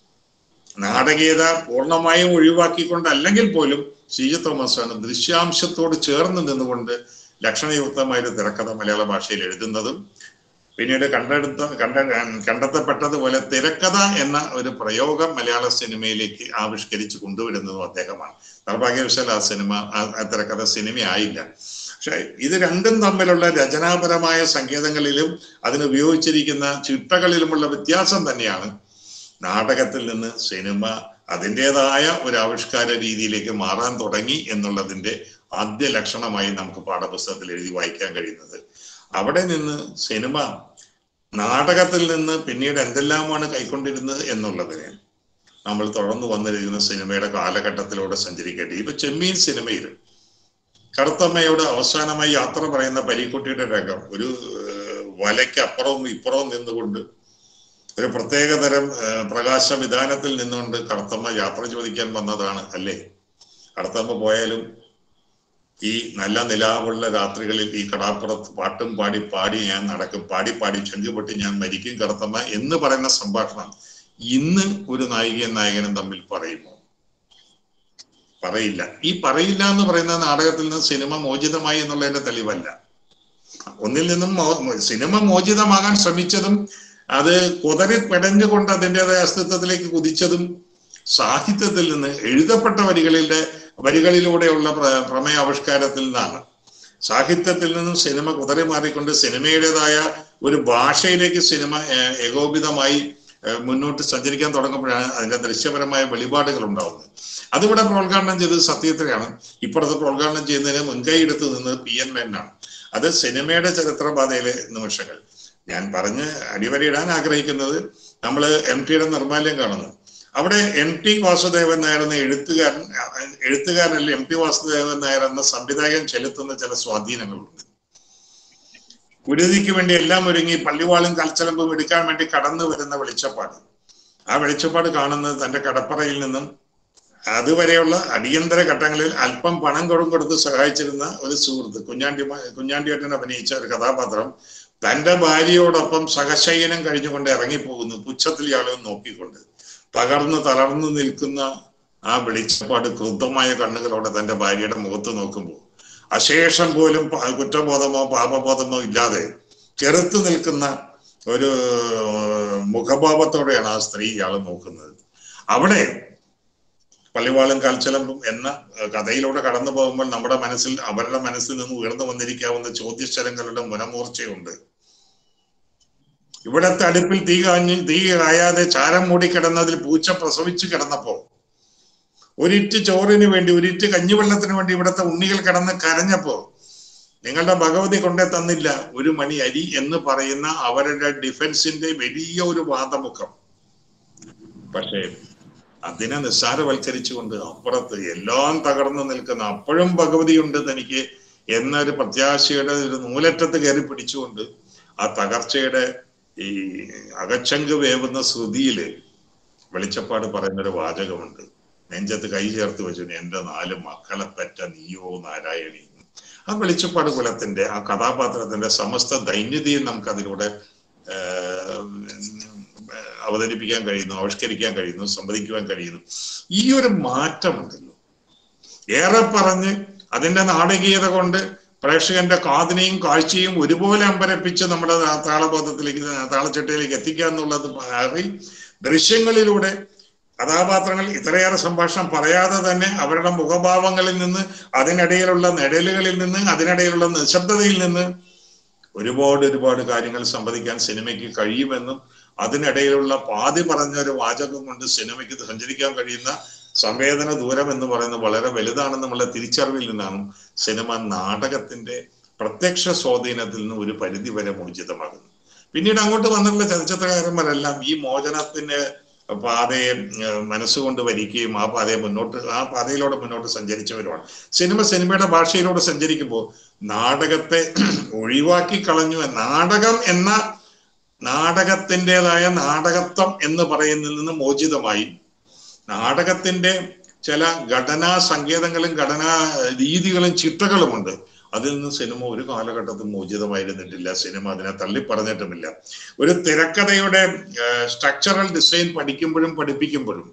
നാടകീയത പൂർണ്ണമായും ഒഴിവാക്കിക്കൊണ്ട് അല്ലെങ്കിൽ പോലും സി ജെ തോമസ് ആണ് ദൃശ്യാംശത്തോട് ചേർന്ന് നിന്നുകൊണ്ട് ലക്ഷണയുക്തമായ ഒരു തിരക്കഥ മലയാള ഭാഷയിൽ എഴുതുന്നതും പിന്നീട് കണ്ടെടുത്ത കണ്ട കണ്ടെത്തപ്പെട്ടതുപോലെ തിരക്കഥ എന്ന ഒരു പ്രയോഗം മലയാള സിനിമയിലേക്ക് ആവിഷ്കരിച്ച് കൊണ്ടുവരുന്നതും അദ്ദേഹമാണ് നിർഭാഗ്യവശാൽ ആ സിനിമ ആ തിരക്കഥ സിനിമയായില്ല പക്ഷെ ഇത് രണ്ടും തമ്മിലുള്ള രചനാപരമായ സങ്കേതങ്ങളിലും അതിന് ഉപയോഗിച്ചിരിക്കുന്ന ചിട്ടകളിലുമുള്ള വ്യത്യാസം തന്നെയാണ് നാടകത്തിൽ നിന്ന് സിനിമ അതിൻ്റെതായ ഒരു ആവിഷ്കാര രീതിയിലേക്ക് മാറാൻ തുടങ്ങി എന്നുള്ളതിന്റെ ആദ്യ ലക്ഷണമായി നമുക്ക് പാഠപുസ്തകത്തിൽ എഴുതി വായിക്കാൻ കഴിയുന്നത് അവിടെ നിന്ന് സിനിമ നാടകത്തിൽ നിന്ന് പിന്നീട് എന്തെല്ലാമാണ് കൈക്കൊണ്ടിരുന്നത് എന്നുള്ളതിനെ നമ്മൾ തുടർന്ന് വന്നിരിക്കുന്ന സിനിമയുടെ കാലഘട്ടത്തിലൂടെ സഞ്ചരിക്കേണ്ടി ഇപ്പൊ ചെമ്മീൻ സിനിമയിൽ കറുത്തമ്മയോട് അവസാനമായി യാത്ര പറയുന്ന പരീക്കുട്ടിയുടെ രംഗം ഒരു വലയ്ക്ക് അപ്പുറവും ഇപ്പുറവും നിന്നുകൊണ്ട് ഒരു പ്രത്യേക തരം പ്രകാശ വിധാനത്തിൽ നിന്നുകൊണ്ട് കറുത്തമ്മ യാത്ര ചോദിക്കാൻ വന്നതാണ് അല്ലേ കറുത്തമ്മ പോയാലും ഈ നല്ല നിലാവുള്ള രാത്രികളിൽ ഈ കടാപ്പുറത്ത് പാട്ടും പാടി പാടി ഞാൻ നടക്കും പാടി പാടി ചെങ്കുപൊട്ടി ഞാൻ മരിക്കും കറുത്തമ്മ എന്ന് പറയുന്ന സംഭാഷണം ഇന്ന് ഒരു നായികയും നായകനും തമ്മിൽ പറയുമോ പറയില്ല ഈ പറയില്ല എന്ന് പറയുന്ന നാടകത്തിൽ നിന്ന് സിനിമ മോചിതമായി എന്നുള്ളതിന്റെ തെളിവല്ല ഒന്നിൽ നിന്നും മോ- സിനിമ മോചിതമാകാൻ ശ്രമിച്ചതും അത് കുതറി പെടഞ്ഞുകൊണ്ട് അതിൻ്റെതായ അസ്തിത്വത്തിലേക്ക് കുതിച്ചതും സാഹിത്യത്തിൽ നിന്ന് എഴുതപ്പെട്ട വരികളിലെ വരികളിലൂടെയുള്ള പ്ര- പ്രമേയ ആവിഷ്കാരത്തിൽ നിന്നാണ് സാഹിത്യത്തിൽ നിന്നും സിനിമ കുതറി മാറിക്കൊണ്ട് സിനിമയുടേതായ ഒരു ഭാഷയിലേക്ക് സിനിമ ഏഹ്, ഏകോപിതമായി ഏഹ്, മുന്നോട്ട് സഞ്ചരിക്കാൻ തുടങ്ങുമ്പോഴാണ് അതിന്റെ ദൃശ്യപരമായ വെളിപാടുകൾ ഉണ്ടാവുന്നത് അതിവിടെ പ്രോത്ഘാടനം ചെയ്തത് സത്യത്തിലാണ് ഇപ്പുറത്ത് പ്രോത്ഘാടനം ചെയ്യുന്നതിന് മുൻകൈ എടുത്ത് നിന്നത് പി എൻ മേനാണ് അത് സിനിമയുടെ ചരിത്രപാതയിലെ നിമിഷങ്ങൾ ഞാൻ പറഞ്ഞ് അടിവരയിടാൻ ആഗ്രഹിക്കുന്നത് നമ്മൾ എം ടിയുടെ നിർമ്മാല്യം കാണുന്നു അവിടെ എം ടി വാസുദേവൻ നായർ എന്ന എഴുത്തുകാരൻ എഴുത്തുകാരനല്ല എം ടി വാസുദേവൻ നായർ എന്ന സംവിധായകൻ ചെലുത്തുന്ന ചില സ്വാധീനങ്ങളുണ്ട് കുരുതിക്ക് വേണ്ടി എല്ലാം ഒരുങ്ങി പള്ളിവാളും കൽച്ചലമ്പും എടുക്കാൻ വേണ്ടി കടന്നു വരുന്ന വെളിച്ചപ്പാട് ആ വെളിച്ചപ്പാട് കാണുന്നത് തന്റെ കടപ്പറയിൽ നിന്നും അതുവരെയുള്ള അടിയന്തര ഘട്ടങ്ങളിൽ അല്പം പണം കൊടും കൊടുത്ത് സഹായിച്ചിരുന്ന ഒരു സുഹൃത്ത് കുഞ്ഞാണ്ടി കുഞ്ഞാണ്ടിയേട്ടൻ അഭിനയിച്ച ഒരു കഥാപാത്രം തന്റെ ഭാര്യയോടൊപ്പം സഹശയനം കഴിഞ്ഞുകൊണ്ട് ഇറങ്ങിപ്പോകുന്നു പുച്ഛത്തിൽ ഇയാളെ നോക്കിക്കൊണ്ട് തകർന്ന് തളർന്നു നിൽക്കുന്ന ആ വെളിച്ചപ്പാട് ക്രുദ്ധമായ കണ്ണുകളോടെ തന്റെ ഭാര്യയുടെ മുഖത്ത് നോക്കുമ്പോൾ അശേഷം പോലും പ- കുറ്റബോധമോ പാപബോധമോ ഇല്ലാതെ ചെറുത്തു നിൽക്കുന്ന ഒരു മുഖഭാവത്തോടെയാണ് ആ സ്ത്രീ ഇയാളെ നോക്കുന്നത് അവിടെ പള്ളിവാളും കാൽച്ചലമ്പും എന്ന ഏഹ്, കഥയിലൂടെ കടന്നു പോകുമ്പോൾ നമ്മുടെ മനസ്സിൽ അവരുടെ മനസ്സിൽ നിന്ന് ഉയർന്നു വന്നിരിക്കാവുന്ന ചോദ്യശരങ്ങളുടെ മുനമൂർച്ചയുണ്ട് ഇവിടത്തെ അടുപ്പിൽ തീ കാഞ്ഞ് തീ കായാതെ ചാരം മൂടിക്കിടന്നതിൽ പൂച്ച പ്രസവിച്ചു കിടന്നപ്പോ ഒരിറ്റ് ചോറിന് വേണ്ടി ഒരിറ്റ് കഞ്ഞിവെള്ളത്തിന് വേണ്ടി ഇവിടുത്തെ ഉണ്ണികൾ കിടന്ന് കരഞ്ഞപ്പോ നിങ്ങളുടെ ഭഗവതി കൊണ്ടേ തന്നില്ല ഒരു മണി അരി എന്ന് പറയുന്ന അവരുടെ ഡിഫൻസിന്റെ വലിയ ഒരു വാദമുഖം പക്ഷേ അതിനെ നിസ്സാരവൽക്കരിച്ചുകൊണ്ട് അപ്പുറത്ത് എല്ലാം തകർന്നു നിൽക്കുന്ന അപ്പോഴും ഭഗവതിയുണ്ട് തനിക്ക് എന്നൊരു പ്രത്യാശയുടെ ഒരു നൂലറ്റത്ത് കയറി പിടിച്ചുകൊണ്ട് ആ തകർച്ചയുടെ ഈ അകച്ചങ്ക് വേവുന്ന ശ്രുതിയില് വെളിച്ചപ്പാട് പറയുന്ന ഒരു വാചകമുണ്ട് നെഞ്ചത്ത് കൈ ചേർത്ത് വെച്ചു എന്റെ നാല് മക്കളെ പെറ്റ നീയോ നാരായണി ആ വെളിച്ചപ്പാട് കുലത്തിന്റെ ആ കഥാപാത്രത്തിന്റെ സമസ്ത ദൈന്യതയും നമുക്ക് അതിലൂടെ അവതരിപ്പിക്കാൻ കഴിയുന്നു ആവിഷ്കരിക്കാൻ കഴിയുന്നു സംവദിക്കുവാൻ കഴിയുന്നു ഈ ഒരു മാറ്റമുണ്ടല്ലോ ഏറെ പറഞ്ഞ് അതിന്റെ നാടകീയത കൊണ്ട് പ്രേക്ഷകന്റെ കാതിനെയും കാഴ്ചയും ഒരുപോലെ അമ്പരപ്പിച്ച് നമ്മുടെ താ- താളബോധത്തിലേക്ക് താളച്ചട്ടയിലേക്ക് എത്തിക്കുക എന്നുള്ളത് മാറി ദൃശ്യങ്ങളിലൂടെ കഥാപാത്രങ്ങൾ ഇത്രയേറെ സംഭാഷണം പറയാതെ തന്നെ അവരുടെ മുഖഭാവങ്ങളിൽ നിന്ന് അതിനിടയിലുള്ള നിഴലുകളിൽ നിന്ന് അതിനിടയിലുള്ള നിശബ്ദതയിൽ നിന്ന് ഒരുപാട് ഒരുപാട് കാര്യങ്ങൾ സംവദിക്കാൻ സിനിമയ്ക്ക് കഴിയുമെന്നും അതിനിടയിലുള്ള പാതി പറഞ്ഞ ഒരു വാചകം കൊണ്ട് സിനിമയ്ക്ക് സഞ്ചരിക്കാൻ കഴിയുന്ന സംവേദന ദൂരം എന്ന് പറയുന്നത് വളരെ വലുതാണെന്നുള്ള തിരിച്ചറിവിൽ നിന്നാണ് സിനിമ നാടകത്തിന്റെ പ്രത്യക്ഷ സ്വാധീനത്തിൽ നിന്ന് ഒരു പരിധി വരെ മോചിതമാകുന്നത് പിന്നീട് അങ്ങോട്ട് വന്നിട്ടുള്ള ചലച്ചിത്രകാരന്മാരെല്ലാം ഈ മോചനത്തിന്റെ പാതയെ ഏഹ്, മനസ്സുകൊണ്ട് വരികയും ആ പാതയെ മുന്നോട്ട് ആ പാതയിലൂടെ മുന്നോട്ട് സഞ്ചരിച്ചവരുമാണ് സിനിമ സിനിമയുടെ ഭാഷയിലൂടെ സഞ്ചരിക്കുമ്പോൾ നാടകത്തെ ഒഴിവാക്കി കളഞ്ഞു നാടകം എന്ന നാടകത്തിൻ്റെതായ നാടകത്വം എന്ന് പറയുന്നതിൽ നിന്ന് മോചിതമായി നാടകത്തിന്റെ ചില ഘടനാ സങ്കേതങ്ങളും ഘടനാ രീതികളും ചിട്ടകളുമുണ്ട് അതിൽ നിന്ന് സിനിമ ഒരു കാലഘട്ടത്തിൽ മോചിതമായിരുന്നിട്ടില്ല സിനിമ അതിനെ തള്ളിപ്പറഞ്ഞിട്ടുമില്ല ഒരു തിരക്കഥയുടെ സ്ട്രക്ചറൽ ഡിസൈൻ പഠിക്കുമ്പോഴും പഠിപ്പിക്കുമ്പോഴും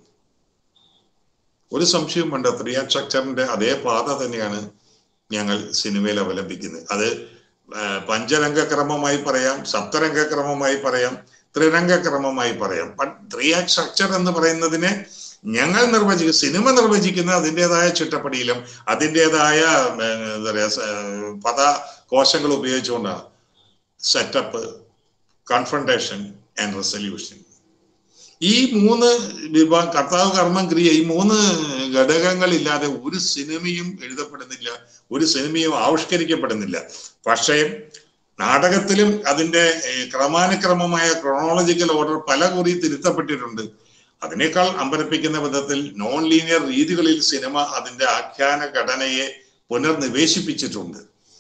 ഒരു സംശയവും വേണ്ട ത്രിയ സ്ട്രക്ചറിന്റെ അതേ പാത തന്നെയാണ് ഞങ്ങൾ സിനിമയിൽ അവലംബിക്കുന്നത് അത് ആ, പഞ്ചരംഗക്രമമായി പറയാം സപ്തരംഗക്രമമായി പറയാം ത്രിരംഗക്രമമായി പറയാം ത്രീ ആക്ട് സ്ട്രക്ചർ എന്ന് പറയുന്നതിനെ ഞങ്ങൾ നിർവചിക്കുന്ന സിനിമ നിർവചിക്കുന്ന അതിൻ്റെതായ ചിട്ടപ്പടിയിലും അതിൻ്റെതായ ഏർ, എന്താ പറയാ സ- പദ കോശങ്ങൾ ഉപയോഗിച്ചുകൊണ്ടാണ് സെറ്റപ്പ് കൺഫ്രണ്ടേഷൻ ആൻഡ് റെസൊല്യൂഷൻ ഈ മൂന്ന് വിഭാഗം കർത്താവ് കർമ്മം ക്രിയ ഈ മൂന്ന് ഘടകങ്ങളില്ലാതെ ഒരു സിനിമയും എഴുതപ്പെടുന്നില്ല ഒരു സിനിമയും ആവിഷ്കരിക്കപ്പെടുന്നില്ല പക്ഷേ നാടകത്തിലും അതിന്റെ ഏഹ്, ക്രമാനുക്രമമായ ക്രോണോളജിക്കൽ ഓർഡർ പല കുറി തിരുത്തപ്പെട്ടിട്ടുണ്ട് അതിനേക്കാൾ അമ്പരപ്പിക്കുന്ന വിധത്തിൽ നോൺ ലീനിയർ രീതികളിൽ സിനിമ അതിന്റെ ആഖ്യാന ഘടനയെ പുനർനിവേശിപ്പിച്ചിട്ടുണ്ട്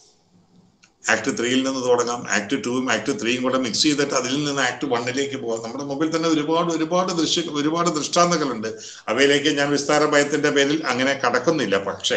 ആക്ട് ത്രീയിൽ നിന്ന് തുടങ്ങാം ആക്ട് ടൂവും ആക്ട് ത്രീയും കൂടെ മിക്സ് ചെയ്തിട്ട് അതിൽ നിന്ന് ആക്ട് വണ്ണിലേക്ക് പോകാം നമ്മുടെ മുമ്പിൽ തന്നെ ഒരുപാട് ഒരുപാട് ദൃശ്യ ഒരുപാട് ദൃഷ്ടാന്തങ്ങളുണ്ട് അവയിലേക്ക് ഞാൻ വിസ്താര ഭയത്തിന്റെ പേരിൽ അങ്ങനെ കടക്കുന്നില്ല പക്ഷേ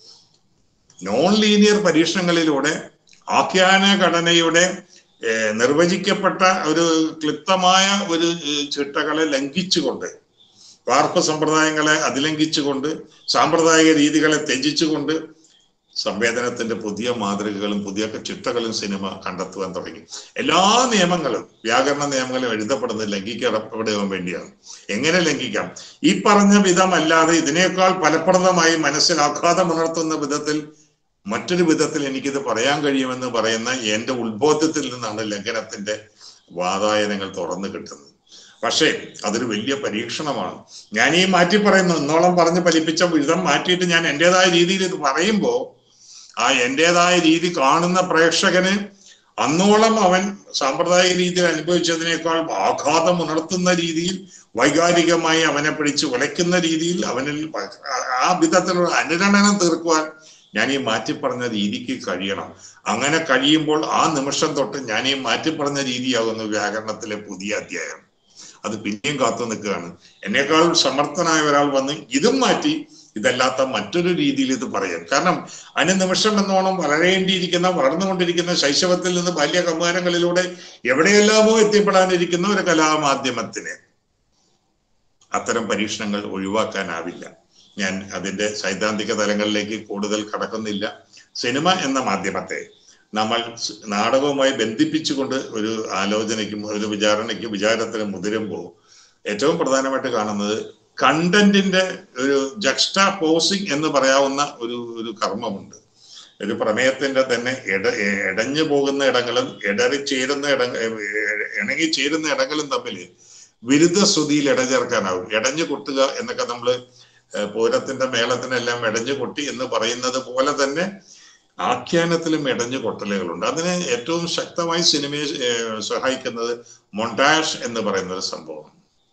നോൺ ലീനിയർ പരീക്ഷണങ്ങളിലൂടെ ആഖ്യാന ഘടനയുടെ ഏഹ്, നിർവചിക്കപ്പെട്ട ഒരു ക്ലിപ്തമായ ഒരു ഏഹ്, ചിട്ടകളെ ലംഘിച്ചുകൊണ്ട് വാർപ്പ് സമ്പ്രദായങ്ങളെ അതിലംഘിച്ചുകൊണ്ട് സാമ്പ്രദായിക രീതികളെ ത്യജിച്ചുകൊണ്ട് സംവേദനത്തിന്റെ പുതിയ മാതൃകകളും പുതിയ ചിട്ടകളും സിനിമ കണ്ടെത്തുവാൻ തുടങ്ങി എല്ലാ നിയമങ്ങളും വ്യാകരണ നിയമങ്ങളും എഴുതപ്പെടുന്നത് ലംഘിക്കപ്പെടുവാൻ വേണ്ടിയാണ് എങ്ങനെ ലംഘിക്കാം ഈ പറഞ്ഞ വിധമല്ലാതെ ഇതിനേക്കാൾ ഫലപ്രദമായി മനസ്സിൽ ആഘാതമുണർത്തുന്ന വിധത്തിൽ മറ്റൊരു വിധത്തിൽ എനിക്കിത് പറയാൻ കഴിയുമെന്ന് പറയുന്ന എന്റെ ഉത്ബോധത്തിൽ നിന്നാണ് ലംഘനത്തിന്റെ വാതായനങ്ങൾ തുറന്നു കിട്ടുന്നത് പക്ഷേ അതൊരു വലിയ പരീക്ഷണമാണ് ഞാൻ ഈ മാറ്റി പറയുന്നു ഇന്നോളം പറഞ്ഞ് ഫലിപ്പിച്ച വിധം മാറ്റിയിട്ട് ഞാൻ എൻ്റെതായ രീതിയിൽ ഇത് പറയുമ്പോൾ ആ എൻ്റെതായ രീതി കാണുന്ന പ്രേക്ഷകന് അന്നോളം അവൻ സാമ്പ്രദായിക രീതിയിൽ അനുഭവിച്ചതിനേക്കാൾ ആഘാതം ഉണർത്തുന്ന രീതിയിൽ വൈകാരികമായി അവനെ പിടിച്ച് ഉലയ്ക്കുന്ന രീതിയിൽ അവനിൽ ആ വിധത്തിലുള്ള അനുരണനം തീർക്കുവാൻ ഞാൻ ഈ മാറ്റി പറഞ്ഞ രീതിക്ക് കഴിയണം അങ്ങനെ കഴിയുമ്പോൾ ആ നിമിഷം തൊട്ട് ഞാൻ ഈ മാറ്റി പറഞ്ഞ രീതിയാകുന്നു വ്യാകരണത്തിലെ പുതിയ അധ്യായം അത് പിന്നെയും കാത്തു നിൽക്കുകയാണ് എന്നേക്കാൾ സമർത്ഥനായ ഒരാൾ വന്ന് ഇതും മാറ്റി ഇതല്ലാത്ത മറ്റൊരു രീതിയിൽ ഇത് പറയാൻ കാരണം അതിന് നിമിഷം എന്നോണം വളരേണ്ടിയിരിക്കുന്ന വളർന്നുകൊണ്ടിരിക്കുന്ന ശൈശവത്തിൽ നിന്ന് ബാല്യ കൗമാരങ്ങളിലൂടെ എവിടെയെല്ലാമോ എത്തിപ്പെടാനിരിക്കുന്ന ഒരു കലാമാധ്യമത്തിന് അത്തരം പരീക്ഷണങ്ങൾ ഒഴിവാക്കാനാവില്ല ഞാൻ അതിന്റെ സൈദ്ധാന്തിക തലങ്ങളിലേക്ക് കൂടുതൽ കടക്കുന്നില്ല സിനിമ എന്ന മാധ്യമത്തെ നമ്മൾ നാടകവുമായി ബന്ധിപ്പിച്ചുകൊണ്ട് ഒരു ആലോചനയ്ക്കും ഒരു വിചാരണയ്ക്കും വിചാരത്തിന് മുതിരുമ്പോൾ ഏറ്റവും പ്രധാനമായിട്ട് കാണുന്നത് കണ്ടന്റിന്റെ ഒരു ജക്സ്റ്റാ പോസിങ് എന്ന് പറയാവുന്ന ഒരു ഒരു കർമ്മമുണ്ട് ഒരു പ്രമേയത്തിന്റെ തന്നെ ഇട ഇടഞ്ഞു പോകുന്ന ഇടങ്ങളും ഇടറി ചേരുന്ന ഇട ഇണങ്ങി ചേരുന്ന ഇടങ്ങളും തമ്മിൽ വിരുദ്ധ ശ്രുതിയിൽ ഇടചേർക്കാനാവും ഇടഞ്ഞു കൊട്ടുക എന്നൊക്കെ നമ്മൾ പൂരത്തിന്റെ മേളത്തിനെല്ലാം ഇടഞ്ഞു കൊട്ടി എന്ന് പറയുന്നത് പോലെ തന്നെ ആഖ്യാനത്തിലും ഇടഞ്ഞു കൊട്ടലുകളുണ്ട് അതിന് ഏറ്റവും ശക്തമായി സിനിമയെ സഹായിക്കുന്നത് മൊണ്ടാഷ് എന്ന് പറയുന്ന ഒരു സംഭവം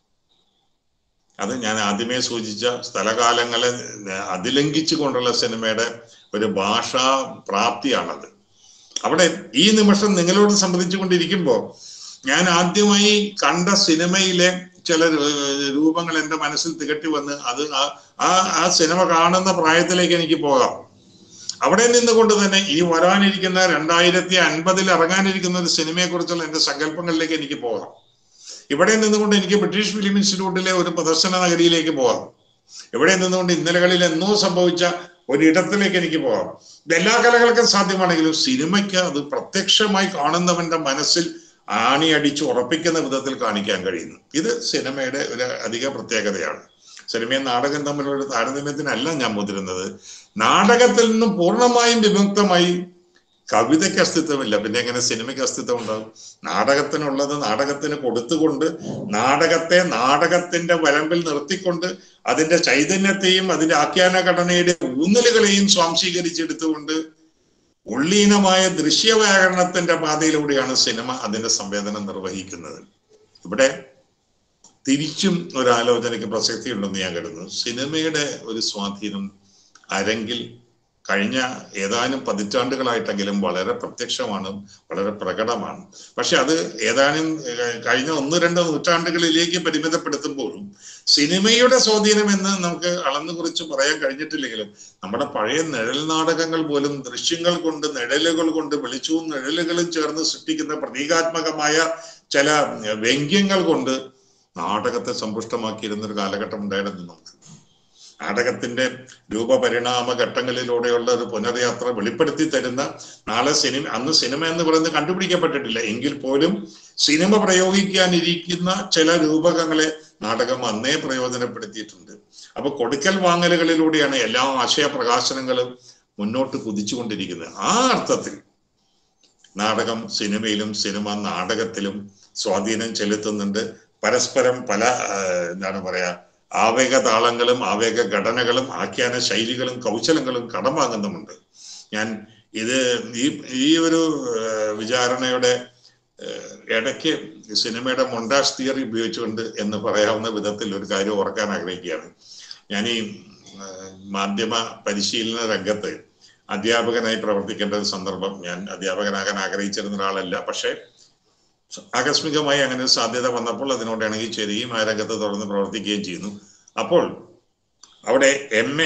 അത് ഞാൻ ആദ്യമേ സൂചിച്ച സ്ഥലകാലങ്ങളെ അതിലംഘിച്ചു കൊണ്ടുള്ള സിനിമയുടെ ഒരു ഭാഷാ പ്രാപ്തിയാണത് അവിടെ ഈ നിമിഷം നിങ്ങളോട് സംബന്ധിച്ചു കൊണ്ടിരിക്കുമ്പോൾ ഞാൻ ആദ്യമായി കണ്ട സിനിമയിലെ ചില രൂപങ്ങൾ എൻ്റെ മനസ്സിൽ തികട്ടി വന്ന് അത് ആ ആ സിനിമ കാണുന്ന പ്രായത്തിലേക്ക് എനിക്ക് പോകാം അവിടെ നിന്നുകൊണ്ട് തന്നെ ഈ വരാനിരിക്കുന്ന രണ്ടായിരത്തി അൻപതിൽ ഇറങ്ങാനിരിക്കുന്ന ഒരു സിനിമയെ കുറിച്ചുള്ള എൻ്റെ സങ്കല്പങ്ങളിലേക്ക് എനിക്ക് പോകാം ഇവിടെ നിന്നുകൊണ്ട് എനിക്ക് ബ്രിട്ടീഷ് ഫിലിം ഇൻസ്റ്റിറ്റ്യൂട്ടിലെ ഒരു പ്രദർശന നഗരിയിലേക്ക് പോകാം ഇവിടെ നിന്നുകൊണ്ട് ഇന്നലകളിൽ എന്നോ സംഭവിച്ച ഒരിടത്തിലേക്ക് എനിക്ക് പോകാം ഇതെല്ലാ കലകൾക്കും സാധ്യമാണെങ്കിലും സിനിമയ്ക്ക് അത് പ്രത്യക്ഷമായി കാണുന്നവന്റെ മനസ്സിൽ ആണി അടിച്ച് ഉറപ്പിക്കുന്ന വിധത്തിൽ കാണിക്കാൻ കഴിയുന്നു ഇത് സിനിമയുടെ ഒരു അധിക പ്രത്യേകതയാണ് സിനിമയും നാടകം തമ്മിലുള്ള ഒരു താരതമ്യത്തിനല്ല ഞാൻ മുതിരുന്നത് നാടകത്തിൽ നിന്നും പൂർണ്ണമായും വിമുക്തമായി കവിതയ്ക്ക് അസ്തിത്വമില്ല പിന്നെ എങ്ങനെ സിനിമയ്ക്ക് അസ്തിത്വം ഉണ്ടാകും നാടകത്തിനുള്ളത് നാടകത്തിന് കൊടുത്തുകൊണ്ട് നാടകത്തെ നാടകത്തിന്റെ വരമ്പിൽ നിർത്തിക്കൊണ്ട് അതിന്റെ ചൈതന്യത്തെയും അതിന്റെ ആഖ്യാന ഘടനയുടെ ഊന്നലുകളെയും സ്വാംശീകരിച്ചെടുത്തുകൊണ്ട് ഉള്ളീനമായ ദൃശ്യവ്യാകരണത്തിന്റെ പാതയിലൂടെയാണ് സിനിമ അതിന്റെ സംവേദനം നിർവഹിക്കുന്നത് ഇവിടെ തിരിച്ചും ഒരു ആലോചനയ്ക്ക് പ്രസക്തി ഉണ്ടെന്ന് ഞാൻ കരുതുന്നു സിനിമയുടെ ഒരു സ്വാധീനം അരങ്ങിൽ കഴിഞ്ഞ ഏതാനും പതിറ്റാണ്ടുകളായിട്ടെങ്കിലും വളരെ പ്രത്യക്ഷമാണ് വളരെ പ്രകടമാണ് പക്ഷെ അത് ഏതാനും കഴിഞ്ഞ ഒന്ന് രണ്ട് നൂറ്റാണ്ടുകളിലേക്ക് പരിമിതപ്പെടുത്തുമ്പോഴും സിനിമയുടെ സ്വാധീനം എന്ന് നമുക്ക് അളന്നു കുറിച്ച് പറയാൻ കഴിഞ്ഞിട്ടില്ലെങ്കിലും നമ്മുടെ പഴയ നിഴൽ നാടകങ്ങൾ പോലും ദൃശ്യങ്ങൾ കൊണ്ട് നിഴലുകൾ കൊണ്ട് വെളിച്ചവും നിഴലുകളും ചേർന്ന് സൃഷ്ടിക്കുന്ന പ്രതീകാത്മകമായ ചില വ്യംഗ്യങ്ങൾ കൊണ്ട് നാടകത്തെ സമ്പുഷ്ടമാക്കിയിരുന്ന ഒരു കാലഘട്ടം ഉണ്ടായിരുന്നു നമുക്ക് നാടകത്തിന്റെ രൂപപരിണാമ ഘട്ടങ്ങളിലൂടെയുള്ള ഒരു പുനർയാത്ര വെളിപ്പെടുത്തി തരുന്ന നാളെ സിനിമ അന്ന് സിനിമ എന്ന് പറയുന്നത് കണ്ടുപിടിക്കപ്പെട്ടിട്ടില്ല എങ്കിൽ പോലും സിനിമ പ്രയോഗിക്കാനിരിക്കുന്ന ചില രൂപകങ്ങളെ നാടകം അന്നേ പ്രയോജനപ്പെടുത്തിയിട്ടുണ്ട് അപ്പൊ കൊടുക്കൽ വാങ്ങലുകളിലൂടെയാണ് എല്ലാ ആശയ പ്രകാശനങ്ങളും മുന്നോട്ട് കുതിച്ചുകൊണ്ടിരിക്കുന്നത് ആ അർത്ഥത്തിൽ നാടകം സിനിമയിലും സിനിമ നാടകത്തിലും സ്വാധീനം ചെലുത്തുന്നുണ്ട് പരസ്പരം പല എന്താണ് പറയാ ആവേഗ താളങ്ങളും ആവേഗ ഘടനകളും ആഖ്യാന ശൈലികളും കൗശലങ്ങളും കടം വാങ്ങുന്നുമുണ്ട് ഞാൻ ഇത് ഈ ഈ ഒരു വിചാരണയുടെ ഇടയ്ക്ക് സിനിമയുടെ മൊണ്ടാഷ് തിയറി ഉപയോഗിച്ചുകൊണ്ട് എന്ന് പറയാവുന്ന വിധത്തിൽ ഒരു കാര്യം ഓർക്കാൻ ആഗ്രഹിക്കുകയാണ് ഞാൻ ഈ മാധ്യമ പരിശീലന രംഗത്ത് അധ്യാപകനായി പ്രവർത്തിക്കേണ്ട ഒരു സന്ദർഭം ഞാൻ അധ്യാപകനാകാൻ ആഗ്രഹിച്ചിരുന്ന ഒരാളല്ല പക്ഷേ ആകസ്മികമായി അങ്ങനെ ഒരു സാധ്യത വന്നപ്പോൾ അതിനോട് ഇണങ്ങി ചേരുകയും ആ രംഗത്ത് തുടർന്ന് പ്രവർത്തിക്കുകയും ചെയ്യുന്നു അപ്പോൾ അവിടെ M A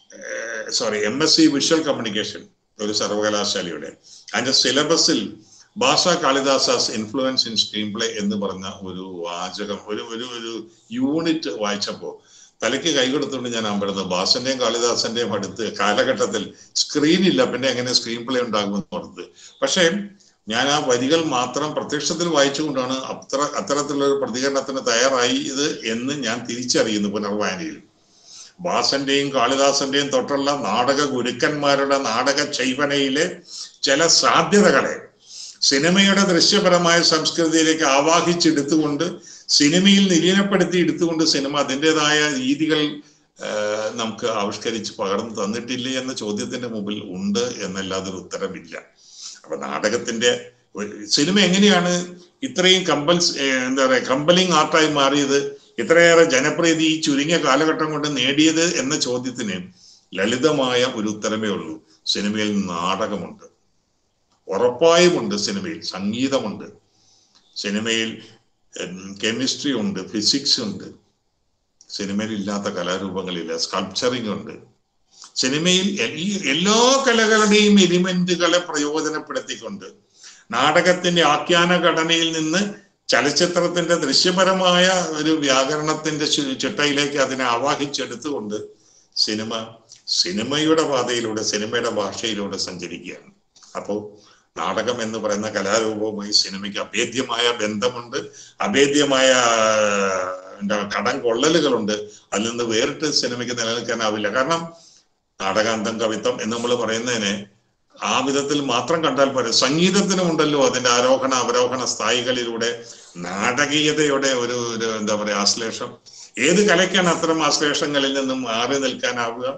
sorry M S C visual communication ഒരു സർവകലാശാലയുടെ അതിന്റെ സിലബസിൽ ഭാഷ Kalidasa's influence in screen play എന്ന് പറഞ്ഞ ഒരു വാചകം ഒരു ഒരു ഒരു യൂണിറ്റ് വായിച്ചപ്പോ തലയ്ക്ക് കൈ കൊടുത്തുകൊണ്ട് ഞാൻ അമ്പരുന്നത് ഭാസന്റെയും കാളിദാസന്റെയും അടുത്ത് കാലഘട്ടത്തിൽ സ്ക്രീൻ ഇല്ല പിന്നെ എങ്ങനെ സ്ക്രീൻ പ്ലേ ഉണ്ടാകുമെന്ന് പറഞ്ഞത് പക്ഷേ ഞാൻ ആ വരികൾ മാത്രം പ്രത്യക്ഷത്തിൽ വായിച്ചുകൊണ്ടാണ് അത്ര അത്തരത്തിലുള്ള ഒരു പ്രതികരണത്തിന് തയ്യാറായി ഇത് എന്ന് ഞാൻ തിരിച്ചറിയുന്നു പുനർവായനയിൽ ഭാസന്റെയും കാളിദാസന്റെയും തൊട്ടുള്ള നാടക ഗുരുക്കന്മാരുടെ നാടക ചൈവനയിലെ ചില സാധ്യതകളെ സിനിമയുടെ ദൃശ്യപരമായ സംസ്കൃതിയിലേക്ക് ആവാഹിച്ചെടുത്തുകൊണ്ട് സിനിമയിൽ നിലീനപ്പെടുത്തി എടുത്തുകൊണ്ട് സിനിമ അതിൻ്റെതായ രീതികൾ നമുക്ക് ആവിഷ്കരിച്ച് പകർന്നു തന്നിട്ടില്ലേ എന്ന ചോദ്യത്തിന്റെ മുമ്പിൽ ഉണ്ട് എന്നല്ലാതെ ഒരു ഉത്തരമില്ല അപ്പൊ നാടകത്തിന്റെ സിനിമ എങ്ങനെയാണ് ഇത്രയും കമ്പൽസ് എന്താ പറയുക കമ്പലിംഗ് ആർട്ടായി മാറിയത് ഇത്രയേറെ ജനപ്രീതി ഈ ചുരുങ്ങിയ കാലഘട്ടം കൊണ്ട് നേടിയത് എന്ന ചോദ്യത്തിന് ലളിതമായ ഒരു ഉത്തരമേ ഉള്ളൂ സിനിമയിൽ നാടകമുണ്ട് ഉറപ്പായുമുണ്ട് സിനിമയിൽ സംഗീതമുണ്ട് സിനിമയിൽ കെമിസ്ട്രി ഉണ്ട് ഫിസിക്സ് ഉണ്ട് സിനിമയിൽ ഇല്ലാത്ത കലാരൂപങ്ങളില്ല സ്കൾപ്ചറിങ് ഉണ്ട് സിനിമയിൽ ഈ എല്ലാ കലകളുടെയും എലിമെന്റുകളെ പ്രയോജനപ്പെടുത്തിക്കൊണ്ട് നാടകത്തിന്റെ ആഖ്യാന ഘടനയിൽ നിന്ന് ചലച്ചിത്രത്തിന്റെ ദൃശ്യപരമായ ഒരു വ്യാകരണത്തിന്റെ ചിട്ടയിലേക്ക് അതിനെ ആവാഹിച്ചെടുത്തുകൊണ്ട് സിനിമ സിനിമയുടെ പാതയിലൂടെ സിനിമയുടെ ഭാഷയിലൂടെ സഞ്ചരിക്കുകയാണ് അപ്പോൾ നാടകം എന്ന് പറയുന്ന കലാരൂപവുമായി സിനിമയ്ക്ക് അഭേദ്യമായ ബന്ധമുണ്ട് അഭേദ്യമായ എന്താ കടം കൊള്ളലുകളുണ്ട് അതിൽ നിന്ന് വേറിട്ട് സിനിമയ്ക്ക് നിലനിൽക്കാനാവില്ല കാരണം നാടകാന്തം കവിത്വം എന്ന് നമ്മൾ പറയുന്നതിനെ ആ വിധത്തിൽ മാത്രം കണ്ടാൽ പോരെ സംഗീതത്തിനുമുണ്ടല്ലോ അതിന്റെ ആരോഹണ അവരോഹണ സ്ഥായികളിലൂടെ നാടകീയതയുടെ ഒരു ഒരു എന്താ പറയാ ആശ്ലേഷം ഏത് കലയ്ക്കാണ് അത്തരം ആശ്ലേഷങ്ങളിൽ നിന്നും മാറി നിൽക്കാനാവുക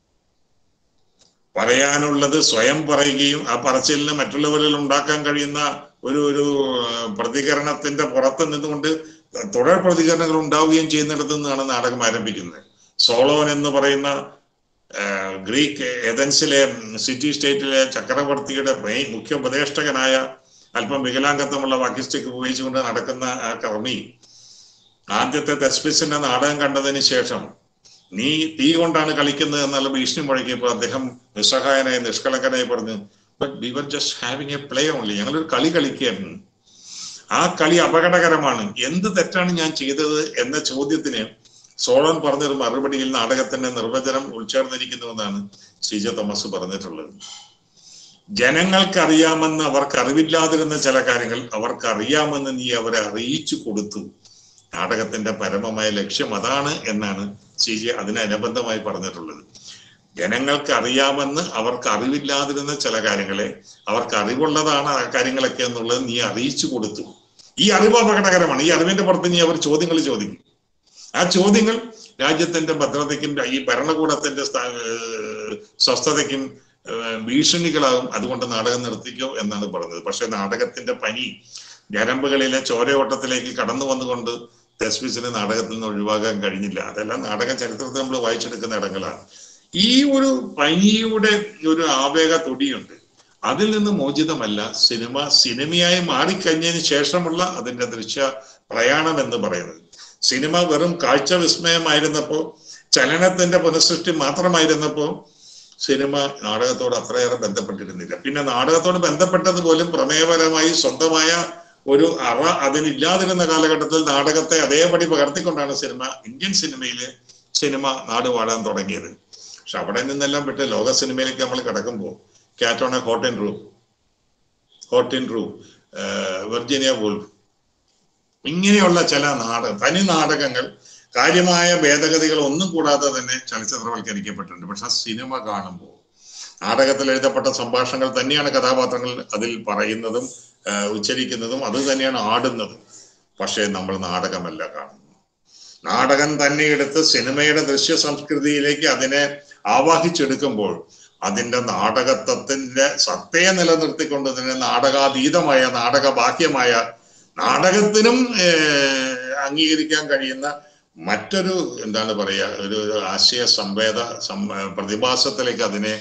പറയാനുള്ളത് സ്വയം പറയുകയും ആ പറച്ചിലിന് മറ്റുള്ളവരിൽ ഉണ്ടാക്കാൻ കഴിയുന്ന ഒരു ഒരു പ്രതികരണത്തിന്റെ പുറത്ത് നിന്നുകൊണ്ട് തുടർ പ്രതികരണങ്ങൾ ഉണ്ടാവുകയും ചെയ്യുന്നിടത്തു നിന്നാണ് നാടകം ആരംഭിക്കുന്നത് സോളോൻ എന്ന് പറയുന്ന ഗ്രീക്ക് ഏതൻസിലെ സിറ്റി സ്റ്റേറ്റിലെ ചക്രവർത്തിയുടെ മെയിൻ മുഖ്യ ഉപദേഷ്ടകനായ അല്പം വികലാംഗത്വമുള്ള വാക്കിസ്റ്റിക് ഉപയോഗിച്ചുകൊണ്ട് നടക്കുന്ന ആ കർമ്മി ആദ്യത്തെ തെസ്പിസിന്റെ നാടകം കണ്ടതിന് ശേഷം നീ തീ കൊണ്ടാണ് കളിക്കുന്നത് എന്നുള്ള ഭീഷണി മുഴക്കിയപ്പോൾ അദ്ദേഹം നിസ്സഹായനായി നിഷ്കളങ്കനായി പറഞ്ഞു but we were just having a play only ഞങ്ങളൊരു കളി കളിക്കുകയായിരുന്നു ആ കളി അപകടകരമാണ് എന്ത് തെറ്റാണ് ഞാൻ ചെയ്തത് എന്ന ചോദ്യത്തിന് സോളൻ പറഞ്ഞൊരു മറുപടിയിൽ നാടകത്തിന്റെ നിർവചനം ഉൾച്ചേർന്നിരിക്കുന്നുവെന്നാണ് ശ്രീജ തോമസ് പറഞ്ഞിട്ടുള്ളത് ജനങ്ങൾക്കറിയാമെന്ന് അവർക്ക് അറിവില്ലാതിരുന്ന ചില കാര്യങ്ങൾ അവർക്ക് അറിയാമെന്ന് നീ അവരെ അറിയിച്ചു കൊടുത്തു നാടകത്തിന്റെ പരമമായ ലക്ഷ്യം അതാണ് എന്നാണ് ശ്രീജ അതിനനുബന്ധമായി പറഞ്ഞിട്ടുള്ളത് ജനങ്ങൾക്ക് അറിയാമെന്ന് അവർക്ക് അറിവില്ലാതിരുന്ന ചില കാര്യങ്ങളെ അവർക്ക് അറിവുള്ളതാണ് ആ കാര്യങ്ങളൊക്കെ എന്നുള്ളത് നീ അറിയിച്ചു കൊടുത്തു ഈ അറിവ് അപകടകരമാണ് ഈ അറിവിന്റെ പുറത്ത് നീ അവർ ചോദ്യങ്ങൾ ചോദിക്കും ആ ചോദ്യങ്ങൾ രാജ്യത്തിന്റെ ഭദ്രതയ്ക്കും ഈ ഭരണകൂടത്തിന്റെ സ്വസ്ഥതയ്ക്കും ഭീഷണികളാകും അതുകൊണ്ട് നാടകം നിർത്തിക്കോ എന്നാണ് പറഞ്ഞത് പക്ഷെ നാടകത്തിന്റെ പനി ഞരമ്പുകളിലെ ചോരയോട്ടത്തിലേക്ക് കടന്നു വന്നുകൊണ്ട് തെസ്മിസിന് നാടകത്തിൽ നിന്ന് ഒഴിവാക്കാൻ കഴിഞ്ഞില്ല അതെല്ലാം നാടക ചരിത്രത്തിൽ നമ്മൾ വായിച്ചെടുക്കുന്ന ഇടങ്ങളാണ് ഈ ഒരു പനിയുടെ ഒരു ആവേഗ തൊടിയുണ്ട് അതിൽ നിന്ന് മോചിതമല്ല സിനിമ സിനിമയായി മാറിക്കഴിഞ്ഞതിന് ശേഷമുള്ള അതിന്റെ ദൃശ്യ പ്രയാണം എന്ന് പറയുന്നത് സിനിമ വെറും കാഴ്ച വിസ്മയമായിരുന്നപ്പോ ചലനത്തിന്റെ പുനഃസൃഷ്ടി മാത്രമായിരുന്നപ്പോ സിനിമ നാടകത്തോട് അത്രയേറെ ബന്ധപ്പെട്ടിരുന്നില്ല പിന്നെ നാടകത്തോട് ബന്ധപ്പെട്ടത് പോലും പ്രമേയപരമായി സ്വന്തമായ ഒരു അറ അതിനില്ലാതിരുന്ന കാലഘട്ടത്തിൽ നാടകത്തെ അതേപടി പകർത്തിക്കൊണ്ടാണ് സിനിമ ഇന്ത്യൻ സിനിമയില് സിനിമ നാട് വാഴാൻ തുടങ്ങിയത് പക്ഷെ അവിടെ നിന്നെല്ലാം വിട്ട് ലോക സിനിമയിലേക്ക് നമ്മൾ കിടക്കുമ്പോൾ cat on a hot in room hot in room Virginia Woolf ഇങ്ങനെയുള്ള ചില നാടക തനി നാടകങ്ങൾ കാര്യമായ ഭേദഗതികൾ ഒന്നും കൂടാതെ തന്നെ ചലച്ചിത്രവൽക്കരിക്കപ്പെട്ടിട്ടുണ്ട് പക്ഷെ സിനിമ കാണുമ്പോൾ നാടകത്തിൽ എഴുതപ്പെട്ട സംഭാഷണങ്ങൾ തന്നെയാണ് കഥാപാത്രങ്ങൾ അതിൽ പറയുന്നതും ഉച്ചരിക്കുന്നതും അത് തന്നെയാണ് ആടുന്നതും പക്ഷേ നമ്മൾ നാടകമല്ല കാണുന്നത് നാടകം തന്നെ എടുത്ത് സിനിമയുടെ ദൃശ്യ സംസ്കൃതിയിലേക്ക് അതിനെ ആവാഹിച്ചെടുക്കുമ്പോൾ അതിന്റെ നാടകത്വത്തിന്റെ സത്തയെ നിലനിർത്തിക്കൊണ്ട് തന്നെ നാടകാതീതമായ നാടകബാഹ്യമായ നാടകത്തിനും അംഗീകരിക്കാൻ കഴിയുന്ന മറ്റൊരു എന്താണ് പറയുക ഒരു ആശയ സംവേദ പ്രതിഭാസത്തിലേക്ക് അതിനെ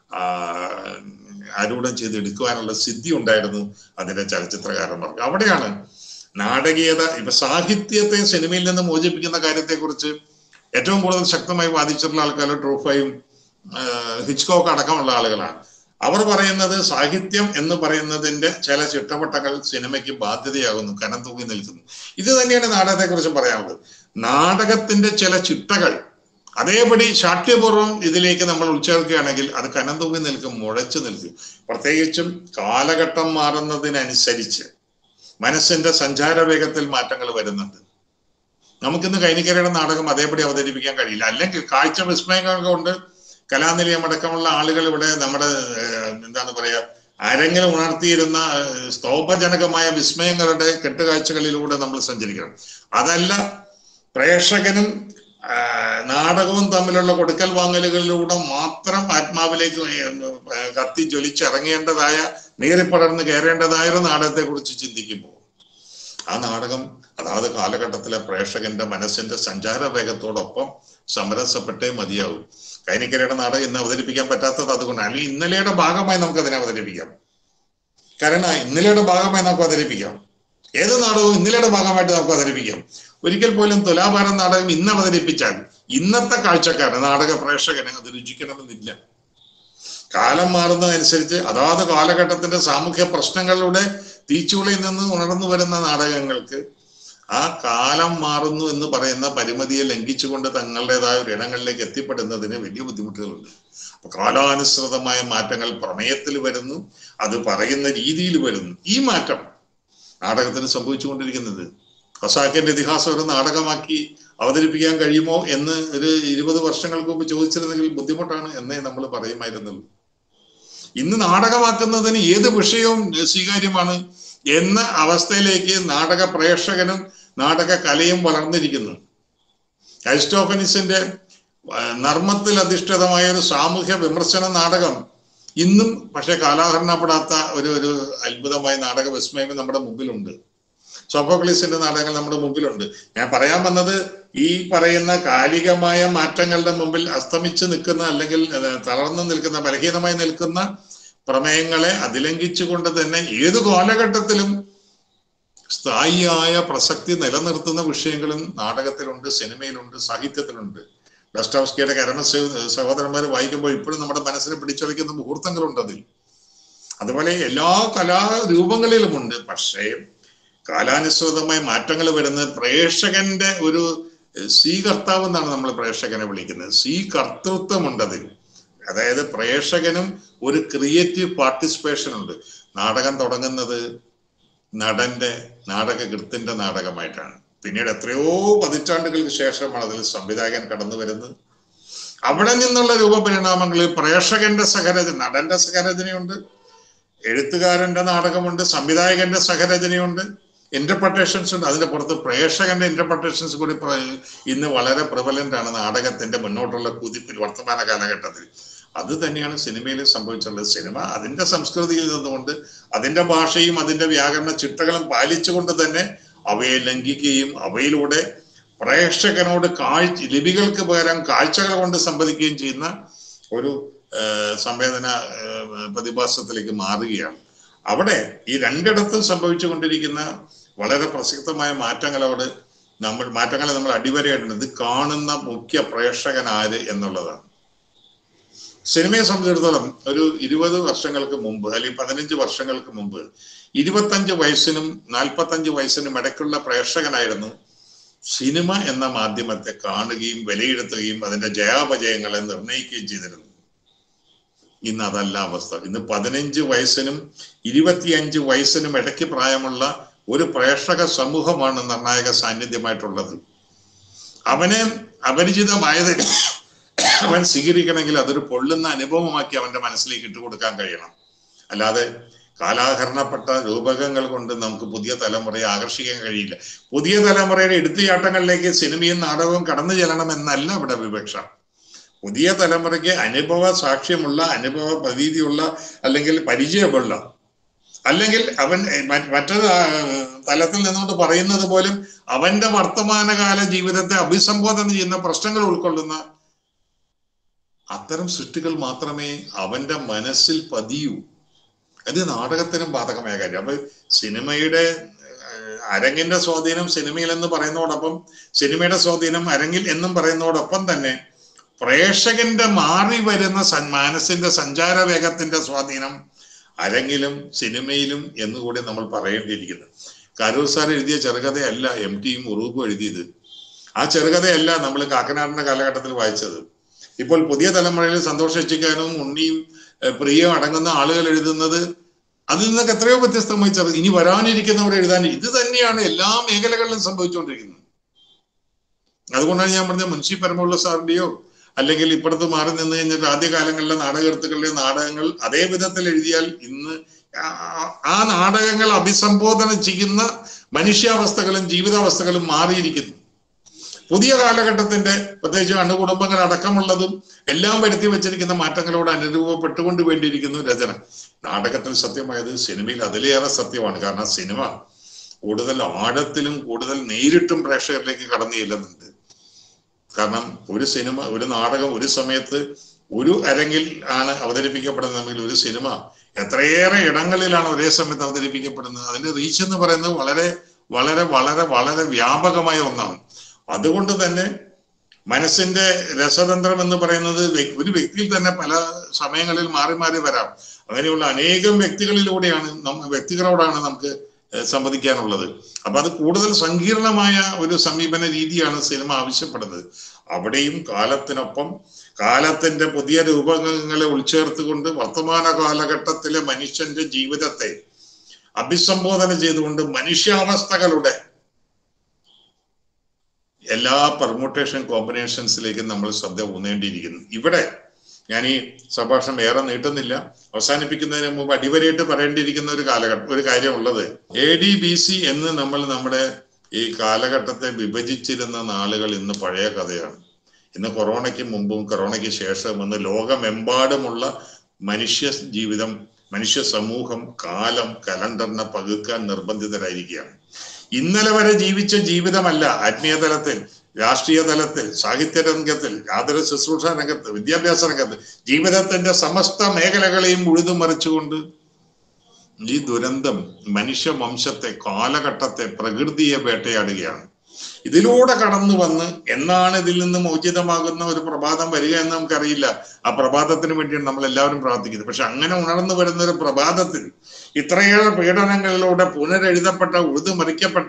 ആരൂഢം ചെയ്തെടുക്കുവാനുള്ള സിദ്ധി ഉണ്ടായിരുന്നു അതിന്റെ ചലച്ചിത്രകാരന്മാർക്ക് അവിടെയാണ് നാടകീയത ഇപ്പൊ സാഹിത്യത്തെ സിനിമയിൽ നിന്ന് മോചിപ്പിക്കുന്ന കാര്യത്തെക്കുറിച്ച് ഏറ്റവും കൂടുതൽ ശക്തമായി വാദിച്ചിട്ടുള്ള ആൾക്കാർ ട്രൂഫയും ഹിച്ച്കോക്ക് അടക്കമുള്ള ആളുകളാണ് അവർ പറയുന്നത് സാഹിത്യം എന്ന് പറയുന്നതിന്റെ ചില ചിട്ടവട്ടങ്ങൾ സിനിമയ്ക്ക് ബാധ്യതയാകുന്നു കനം തൂങ്ങി നിൽക്കുന്നു ഇത് തന്നെയാണ് നാടകത്തെ കുറിച്ച് പറയാനുള്ളത് നാടകത്തിന്റെ ചില ചിട്ടകൾ അതേപടി ശാഠ്യപൂർവ്വം ഇതിലേക്ക് നമ്മൾ ഉൾച്ചേർക്കുകയാണെങ്കിൽ അത് കനം തൂങ്ങി നിൽക്കും മുഴച്ചു നിൽക്കും പ്രത്യേകിച്ചും കാലഘട്ടം മാറുന്നതിനനുസരിച്ച് മനസ്സിന്റെ സഞ്ചാര വേഗത്തിൽ മാറ്റങ്ങൾ വരുന്നുണ്ട് നമുക്കിന്ന് കൈനിക്കരയുടെ നാടകം അതേപടി അവതരിപ്പിക്കാൻ കഴിയില്ല അല്ലെങ്കിൽ കാഴ്ച വിസ്മയങ്ങൾ കൊണ്ട് കലാനിലയം അടക്കമുള്ള ആളുകൾ ഇവിടെ നമ്മുടെ ഏഹ്, എന്താണ് പറയാ അരങ്ങിൽ ഉണർത്തിയിരുന്ന ഏഹ്, സ്തോഭജനകമായ വിസ്മയങ്ങളുടെ കെട്ടുകാഴ്ചകളിലൂടെ നമ്മൾ സഞ്ചരിക്കണം അതല്ല പ്രേക്ഷകനും ആ, നാടകവും തമ്മിലുള്ള കൊടുക്കൽ വാങ്ങലുകളിലൂടെ മാത്രം ആത്മാവിലേക്ക് ഏഹ്, കത്തി ജ്വലിച്ചിറങ്ങേണ്ടതായ നീറിപ്പടർന്ന് കയറേണ്ടതായ ഒരു നാടകത്തെ കുറിച്ച് ചിന്തിക്കുമ്പോൾ ആ നാടകം അതാത് കാലഘട്ടത്തിലെ പ്രേക്ഷകന്റെ മനസ്സിന്റെ സഞ്ചാര വേഗത്തോടൊപ്പം സമരസപ്പെട്ടേ മതിയാവും കൈനിക്കരയുടെ നാടകം ഇന്ന് അവതരിപ്പിക്കാൻ പറ്റാത്തത് അതുകൊണ്ടാണ് അല്ലെങ്കിൽ ഇന്നലെയുടെ ഭാഗമായി നമുക്ക് അതിനെ അവതരിപ്പിക്കാം കാരണം ഇന്നലെയുടെ ഭാഗമായി നമുക്ക് അവതരിപ്പിക്കാം ഏത് നാടകവും ഇന്നലെയുടെ ഭാഗമായിട്ട് നമുക്ക് അവതരിപ്പിക്കാം ഒരിക്കൽ പോലും തുലാഭാരം നാടകം ഇന്ന് അവതരിപ്പിച്ചാൽ ഇന്നത്തെ കാഴ്ചക്കാരൻ നാടക പ്രേക്ഷകന് അത് രുചിക്കണമെന്നില്ല കാലം മാറുന്നതനുസരിച്ച് അതാത് കാലഘട്ടത്തിന്റെ സാമൂഹ്യ പ്രശ്നങ്ങളുടെ തീച്ചുളയിൽ നിന്ന് ഉണർന്നു വരുന്ന നാടകങ്ങൾക്ക് ആ കാലം മാറുന്നു എന്ന് പറയുന്ന പരിമിതിയെ ലംഘിച്ചുകൊണ്ട് തങ്ങളുടേതായ ഒരു ഇടങ്ങളിലേക്ക് എത്തിപ്പെടുന്നതിന് വലിയ ബുദ്ധിമുട്ടുകളുണ്ട് അപ്പൊ കാലാനുസൃതമായ മാറ്റങ്ങൾ പ്രമേയത്തിൽ വരുന്നു അത് പറയുന്ന രീതിയിൽ വരുന്നു ഈ മാറ്റം നാടകത്തിന് സംഭവിച്ചുകൊണ്ടിരിക്കുന്നത് ഖസാക്കിന്റെ ഇതിഹാസം ഒരു നാടകമാക്കി അവതരിപ്പിക്കാൻ കഴിയുമോ എന്ന് ഒരു ഇരുപത് വർഷങ്ങൾക്ക് മുമ്പ് ചോദിച്ചിരുന്നെങ്കിൽ ബുദ്ധിമുട്ടാണ് എന്നേ നമ്മൾ പറയുമായിരുന്നുള്ളൂ ഇന്ന് നാടകമാക്കുന്നതിന് ഏത് വിഷയവും സ്വീകാര്യമാണ് എന്ന അവസ്ഥയിലേക്ക് നാടക പ്രേക്ഷകനും നാടക കലയും വളർന്നിരിക്കുന്നു അരിസ്റ്റോഫനിസിന്റെ ആ, നർമ്മത്തിൽ അധിഷ്ഠിതമായ ഒരു സാമൂഹ്യ വിമർശന നാടകം ഇന്നും പക്ഷെ കാലാഹരണപ്പെടാത്ത ഒരു ഒരു അത്ഭുതമായ നാടക വിസ്മയം നമ്മുടെ മുമ്പിലുണ്ട് സോഫോക്ലീസിന്റെ നാടകങ്ങൾ നമ്മുടെ മുമ്പിലുണ്ട് ഞാൻ പറയാൻ വന്നത് ഈ പറയുന്ന കാലികമായ മാറ്റങ്ങളുടെ മുമ്പിൽ അസ്തമിച്ച് നിൽക്കുന്ന അല്ലെങ്കിൽ അത് തളർന്നു നിൽക്കുന്ന ബലഹീനമായി നിൽക്കുന്ന പ്രമേയങ്ങളെ അതിലംഘിച്ചുകൊണ്ട് തന്നെ ഏത് കാലഘട്ടത്തിലും സ്ഥായിയായ പ്രസക്തി നിലനിർത്തുന്ന വിഷയങ്ങളും നാടകത്തിലുണ്ട് സിനിമയിലുണ്ട് സാഹിത്യത്തിലുണ്ട് ഡസ്റ്റോസ്കിയുടെ കരമ സഹോദരന്മാർ വായിക്കുമ്പോൾ ഇപ്പോഴും നമ്മുടെ മനസ്സിനെ പിടിച്ചുലയ്ക്കുന്ന മുഹൂർത്തങ്ങളുണ്ട് അതിൽ അതുപോലെ എല്ലാ കലാരൂപങ്ങളിലുമുണ്ട് പക്ഷേ കാലാനുസൃതമായ മാറ്റങ്ങൾ വരുന്നത് പ്രേക്ഷകന്റെ ഒരു സ്വീകർത്താവ് എന്നാണ് നമ്മൾ പ്രേക്ഷകനെ വിളിക്കുന്നത് സ്വീകർത്തൃത്വമുണ്ട് അതിൽ അതായത് പ്രേക്ഷകനും ഒരു ക്രിയേറ്റീവ് പാർട്ടിസിപ്പേഷൻ ഉണ്ട് നാടകം തുടങ്ങുന്നത് നടന്റെ നാടകകൃത്തിന്റെ നാടകമായിട്ടാണ് പിന്നീട് എത്രയോ പതിറ്റാണ്ടുകൾക്ക് ശേഷമാണ് അതിൽ സംവിധായകൻ കടന്നു വരുന്നത് അവിടെ നിന്നുള്ള രൂപപരിണാമങ്ങളിൽ പ്രേക്ഷകന്റെ സഹരചന നടന്റെ സഹരചനയുണ്ട് എഴുത്തുകാരന്റെ നാടകമുണ്ട് സംവിധായകന്റെ സഹരചനയുണ്ട് ഇന്റർപ്രട്ടേഷൻസ് ഉണ്ട് അതിന്റെ പുറത്ത് പ്രേക്ഷകന്റെ ഇന്റർപ്രട്ടേഷൻസ് കൂടി പ്ര- ഇന്ന് വളരെ പ്രിവലന്റ് ആണ് നാടകത്തിന്റെ മുന്നോട്ടുള്ള കുതിപ്പിൽ വർത്തമാന കാലഘട്ടത്തിൽ അത് തന്നെയാണ് സിനിമയിൽ സംഭവിച്ചുള്ളത് സിനിമ അതിന്റെ സംസ്കൃതിയിൽ നിന്നുകൊണ്ട് അതിന്റെ ഭാഷയും അതിന്റെ വ്യാകരണ ചിട്ടകളും പാലിച്ചുകൊണ്ട് തന്നെ അവയെ ലംഘിക്കുകയും അവയിലൂടെ പ്രേക്ഷകനോട് കാഴ്ച ലിപികൾക്ക് പകരം കാഴ്ചകൾ കൊണ്ട് സംവദിക്കുകയും ചെയ്യുന്ന ഒരു ആ, സംവേദന ആ, പ്രതിഭാസത്തിലേക്ക് മാറുകയാണ് അവിടെ ഈ രണ്ടിടത്തും സംഭവിച്ചുകൊണ്ടിരിക്കുന്ന വളരെ പ്രസക്തമായ മാറ്റങ്ങളോട് നമ്മൾ മാറ്റങ്ങളെ നമ്മൾ അടിവരയിട്ടുണ്ട് ഇത് കാണുന്ന മുഖ്യ പ്രേക്ഷകൻ ആര് എന്നുള്ളതാണ് സിനിമയെ സംബന്ധിച്ചിടത്തോളം ഒരു ഇരുപത് വർഷങ്ങൾക്ക് മുമ്പ് അല്ലെങ്കിൽ പതിനഞ്ച് വർഷങ്ങൾക്ക് മുമ്പ് ഇരുപത്തഞ്ച് വയസ്സിനും നാൽപ്പത്തഞ്ച് വയസ്സിനും ഇടയ്ക്കുള്ള പ്രേക്ഷകനായിരുന്നു സിനിമ എന്ന മാധ്യമത്തെ കാണുകയും വിലയിരുത്തുകയും അതിന്റെ ജയാപജയങ്ങളെ നിർണ്ണയിക്കുകയും ചെയ്തിരുന്നു ഇന്ന് അതല്ല അവസ്ഥ ഇന്ന് പതിനഞ്ച് വയസ്സിനും ഇരുപത്തിയഞ്ച് വയസ്സിനും ഇടയ്ക്ക് പ്രായമുള്ള ഒരു പ്രേക്ഷക സമൂഹമാണ് നിർണായക സാന്നിധ്യമായിട്ടുള്ളത് അവന് അപരിചിതമായതിന് അവൻ സ്വീകരിക്കണമെങ്കിൽ അതൊരു പൊള്ളുന്ന അനുഭവമാക്കി അവന്റെ മനസ്സിലേക്ക് ഇട്ടുകൊടുക്കാൻ കഴിയണം അല്ലാതെ കാലാഹരണപ്പെട്ട രൂപകങ്ങൾ കൊണ്ട് നമുക്ക് പുതിയ തലമുറയെ ആകർഷിക്കാൻ കഴിയില്ല പുതിയ തലമുറയുടെ എടുത്തുചാട്ടങ്ങളിലേക്ക് സിനിമയും നാടകവും കടന്നു ചെല്ലണം എന്നല്ല ഇവിടെ വിവക്ഷ പുതിയ തലമുറയ്ക്ക് അനുഭവ സാക്ഷ്യമുള്ള അനുഭവ പ്രതീതിയുള്ള അല്ലെങ്കിൽ പരിചയമുള്ള അല്ലെങ്കിൽ അവൻ മ- മറ്റൊരു ആ, തലത്തിൽ നിന്നുകൊണ്ട് പറയുന്നത് പോലും അവന്റെ വർത്തമാനകാല ജീവിതത്തെ അഭിസംബോധന ചെയ്യുന്ന പ്രശ്നങ്ങൾ ഉൾക്കൊള്ളുന്ന അത്തരം സൃഷ്ടികൾ മാത്രമേ അവന്റെ മനസ്സിൽ പതിയൂ അത് നാടകത്തിനും ബാധകമായ കാര്യം അപ്പൊ സിനിമയുടെ ഏഹ്, അരങ്ങിന്റെ സ്വാധീനം സിനിമയിൽ എന്ന് പറയുന്നതോടൊപ്പം സിനിമയുടെ സ്വാധീനം അരങ്ങിൽ എന്നും പറയുന്നതോടൊപ്പം തന്നെ പ്രേക്ഷകന്റെ മാറി വരുന്ന സൻ- മനസ്സിന്റെ സഞ്ചാര വേഗത്തിന്റെ സ്വാധീനം അരങ്ങിലും സിനിമയിലും എന്നുകൂടി നമ്മൾ പറയേണ്ടിയിരിക്കുന്നു കരൂർ സാർ എഴുതിയ ചെറുകഥയല്ല എം ടിയും ഉറൂബും എഴുതിയത് ആ ചെറുകഥയല്ല നമ്മൾ കാക്കനാടിന്റെ കാലഘട്ടത്തിൽ വായിച്ചത് ഇപ്പോൾ പുതിയ തലമുറയിൽ സന്തോഷിക്കാനും ഉണ്ണിയും ഏഹ്, പ്രിയയും അടങ്ങുന്ന ആളുകൾ എഴുതുന്നത് അതിൽ നിന്നൊക്കെ എത്രയോ വ്യത്യസ്തമായി ചെറു ഇനി വരാനിരിക്കുന്നവർ എഴുതാൻ ഇത് തന്നെയാണ് എല്ലാ മേഖലകളിലും സംഭവിച്ചുകൊണ്ടിരിക്കുന്നത് അതുകൊണ്ടാണ് ഞാൻ പറഞ്ഞത് മുൻഷി പരമുള്ള സാറിന്റെയോ അല്ലെങ്കിൽ ഇപ്പുറത്ത് മാറി നിന്ന് കഴിഞ്ഞിട്ട് ആദ്യകാലങ്ങളിലെ നാടകൃത്തുക്കളുടെ നാടകങ്ങൾ അതേ വിധത്തിൽ എഴുതിയാൽ ഇന്ന് ആ- ആ നാടകങ്ങൾ അഭിസംബോധന ചെയ്യുന്ന മനുഷ്യാവസ്ഥകളും ജീവിതാവസ്ഥകളും മാറിയിരിക്കുന്നു പുതിയ കാലഘട്ടത്തിന്റെ പ്രത്യേകിച്ച് അണുകുടുംബങ്ങൾ അടക്കമുള്ളതും എല്ലാം വരുത്തി വെച്ചിരിക്കുന്ന മാറ്റങ്ങളോട് അനുരൂപപ്പെട്ടുകൊണ്ട് വേണ്ടിയിരിക്കുന്നു രചന നാടകത്തിൽ സത്യമായത് സിനിമയിൽ അതിലേറെ സത്യമാണ് കാരണം സിനിമ കൂടുതൽ ആഴത്തിലും കൂടുതൽ നേരിട്ടും പ്രേക്ഷകരിലേക്ക് കടന്നു ചെല്ലുന്നുണ്ട് കാരണം ഒരു സിനിമ ഒരു നാടകം ഒരു സമയത്ത് ഒരു അരങ്ങിൽ ആണ് അവതരിപ്പിക്കപ്പെടുന്നതെങ്കിൽ ഒരു സിനിമ എത്രയേറെ ഇടങ്ങളിലാണ് ഒരേ സമയത്ത് അവതരിപ്പിക്കപ്പെടുന്നത് അതിന്റെ റീച്ച് എന്ന് പറയുന്നത് വളരെ വളരെ വളരെ വളരെ വ്യാപകമായ ഒന്നാണ് അതുകൊണ്ട് തന്നെ മനസ്സിന്റെ രസതന്ത്രം എന്ന് പറയുന്നത് വ്യ- ഒരു വ്യക്തിയിൽ തന്നെ പല സമയങ്ങളിൽ മാറി മാറി വരാം അങ്ങനെയുള്ള അനേകം വ്യക്തികളിലൂടെയാണ് നമ്മ വ്യക്തികളോടാണ് നമുക്ക് ഏഹ് സംവദിക്കാനുള്ളത് അപ്പൊ അത് കൂടുതൽ സങ്കീർണമായ ഒരു സമീപന രീതിയാണ് സിനിമ ആവശ്യപ്പെടുന്നത് അവിടെയും കാലത്തിനൊപ്പം കാലത്തിന്റെ പുതിയ രൂപങ്ങളെ ഉൾച്ചേർത്തുകൊണ്ട് വർത്തമാന കാലഘട്ടത്തിലെ മനുഷ്യന്റെ ജീവിതത്തെ അഭിസംബോധന ചെയ്തുകൊണ്ട് മനുഷ്യാവസ്ഥകളുടെ എല്ലാ പെർമുട്ടേഷൻ കോമ്പിനേഷൻസിലേക്കും നമ്മൾ ശ്രദ്ധ ഊന്നേണ്ടിയിരിക്കുന്നു ഇവിടെ ഞാൻ ഈ സംഭാഷണം ഏറെ നീട്ടുന്നില്ല അവസാനിപ്പിക്കുന്നതിന് മുമ്പ് അടിവരയിട്ട് പറയേണ്ടിയിരിക്കുന്ന ഒരു കാലഘട്ടം ഒരു കാര്യമുള്ളത് എ ഡി ബി സി എന്ന് നമ്മൾ നമ്മുടെ ഈ കാലഘട്ടത്തെ വിഭജിച്ചിരുന്ന നാളുകൾ ഇന്ന് പഴയ കഥയാണ് ഇന്ന് കൊറോണയ്ക്ക് മുമ്പും കൊറോണയ്ക്ക് ശേഷവും ഇന്ന് ലോകമെമ്പാടുമുള്ള മനുഷ്യ ജീവിതം മനുഷ്യ സമൂഹം കാലം കലണ്ടറിനെ പകുക്കാൻ നിർബന്ധിതരായിരിക്കുകയാണ് ഇന്നലെ വരെ ജീവിച്ച ജീവിതമല്ല ആത്മീയ തലത്തിൽ രാഷ്ട്രീയ തലത്തിൽ സാഹിത്യ രംഗത്തിൽ ആദര ശുശ്രൂഷ രംഗത്ത് വിദ്യാഭ്യാസ രംഗത്ത് ജീവിതത്തിന്റെ സമസ്ത മേഖലകളെയും ഉഴുതുമറിച്ചുകൊണ്ട് ഈ ദുരന്തം മനുഷ്യ വംശത്തെ കാലഘട്ടത്തെ പ്രകൃതിയെ വേട്ടയാടുകയാണ് ഇതിലൂടെ കടന്നു വന്ന് എന്നാണ് ഇതിൽ നിന്ന് മോചിതമാകുന്ന ഒരു പ്രഭാതം വരിക എന്ന് നമുക്കറിയില്ല ആ പ്രഭാതത്തിന് വേണ്ടിയാണ് നമ്മൾ എല്ലാവരും പ്രാർത്ഥിക്കുന്നത് പക്ഷെ അങ്ങനെ ഉണർന്നു വരുന്ന ഒരു പ്രഭാതത്തിൽ ഇത്രയേറെ പീഡനങ്ങളിലൂടെ പുനരെഴുതപ്പെട്ട ഉഴുതുമറിക്കപ്പെട്ട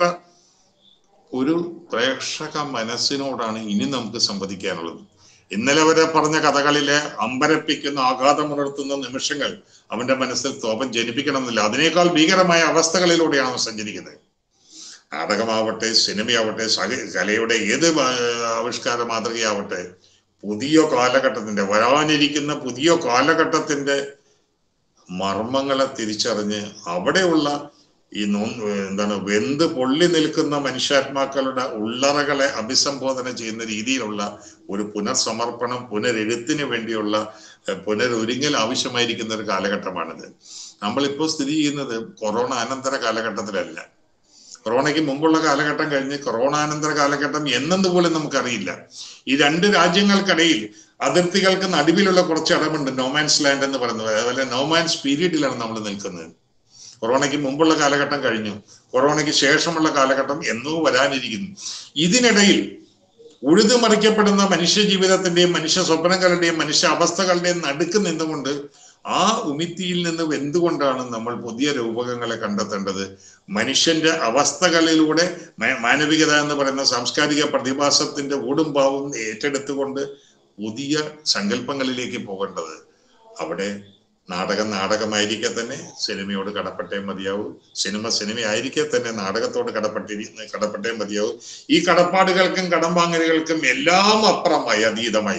ഒരു പ്രേക്ഷക മനസ്സിനോടാണ് ഇനി നമുക്ക് സംവദിക്കാനുള്ളത് ഇന്നലെ വരെ പറഞ്ഞ കഥകളിലെ അമ്പരപ്പിക്കുന്ന ആഘാതമുണർത്തുന്ന നിമിഷങ്ങൾ അവന്റെ മനസ്സിൽ തോപം ജനിപ്പിക്കണമെന്നില്ല അതിനേക്കാൾ ഭീകരമായ അവസ്ഥകളിലൂടെയാണ് അവൻ സഞ്ചരിക്കുന്നത് നാടകമാവട്ടെ സിനിമയാവട്ടെ സക- കലയുടെ ഏത് ആ, ആവിഷ്കാര മാതൃകയാവട്ടെ പുതിയ കാലഘട്ടത്തിന്റെ വരാനിരിക്കുന്ന പുതിയ കാലഘട്ടത്തിന്റെ മർമ്മങ്ങളെ തിരിച്ചറിഞ്ഞ് അവിടെയുള്ള ഈ നോ എന്താണ് വെന്ത് പൊള്ളി നിൽക്കുന്ന മനുഷ്യാത്മാക്കളുടെ ഉള്ളറകളെ അഭിസംബോധന ചെയ്യുന്ന രീതിയിലുള്ള ഒരു പുനർസമർപ്പണം പുനരെഴുത്തിന് വേണ്ടിയുള്ള എഹ്, പുനരൊരുങ്ങൽ ആവശ്യമായിരിക്കുന്ന ഒരു കാലഘട്ടമാണിത് നമ്മളിപ്പോൾ സ്ഥിതി ചെയ്യുന്നത് കൊറോണ അനന്തര കാലഘട്ടത്തിലല്ല കൊറോണയ്ക്ക് മുമ്പുള്ള കാലഘട്ടം കഴിഞ്ഞ് കൊറോണാനന്തര കാലഘട്ടം എന്നെന്ന് പോലും നമുക്കറിയില്ല ഈ രണ്ട് രാജ്യങ്ങൾക്കിടയിൽ അതിർത്തികൾക്ക് നടുവിലുള്ള കുറച്ച് ഇടമുണ്ട് നോമാൻസ് ലാൻഡ് എന്ന് പറയുന്നത് അതുപോലെ നോമാൻസ് പീരീഡിലാണ് നമ്മൾ നിൽക്കുന്നത് കൊറോണയ്ക്ക് മുമ്പുള്ള കാലഘട്ടം കഴിഞ്ഞു കൊറോണയ്ക്ക് ശേഷമുള്ള കാലഘട്ടം എന്നോ വരാനിരിക്കുന്നു ഇതിനിടയിൽ ഉഴുതുമറിക്കപ്പെടുന്ന മനുഷ്യ ജീവിതത്തിന്റെയും മനുഷ്യ സ്വപ്നങ്ങളുടെയും മനുഷ്യ അവസ്ഥകളുടെയും നടുക്ക് നിന്നുകൊണ്ട് ആ ഉമിത്തിയിൽ നിന്ന് വെന്തുകൊണ്ടാണ് നമ്മൾ പുതിയ രൂപകങ്ങളെ കണ്ടെത്തേണ്ടത് മനുഷ്യന്റെ അവസ്ഥകളിലൂടെ മ- മാനവികത എന്ന് പറയുന്ന സാംസ്കാരിക പ്രതിഭാസത്തിന്റെ ഊടും പാവും ഏറ്റെടുത്തുകൊണ്ട് പുതിയ സങ്കല്പങ്ങളിലേക്ക് പോകേണ്ടത് അവിടെ നാടകം നാടകമായിരിക്കെ തന്നെ സിനിമയോട് കടപ്പെട്ടേ മതിയാവൂ സിനിമ സിനിമ ആയിരിക്കെ തന്നെ നാടകത്തോട് കടപ്പെട്ടി കടപ്പെട്ടേ മതിയാവൂ ഈ കടപ്പാടുകൾക്കും കടംവാങ്ങലുകൾക്കും എല്ലാം അപ്പുറമായി അതീതമായി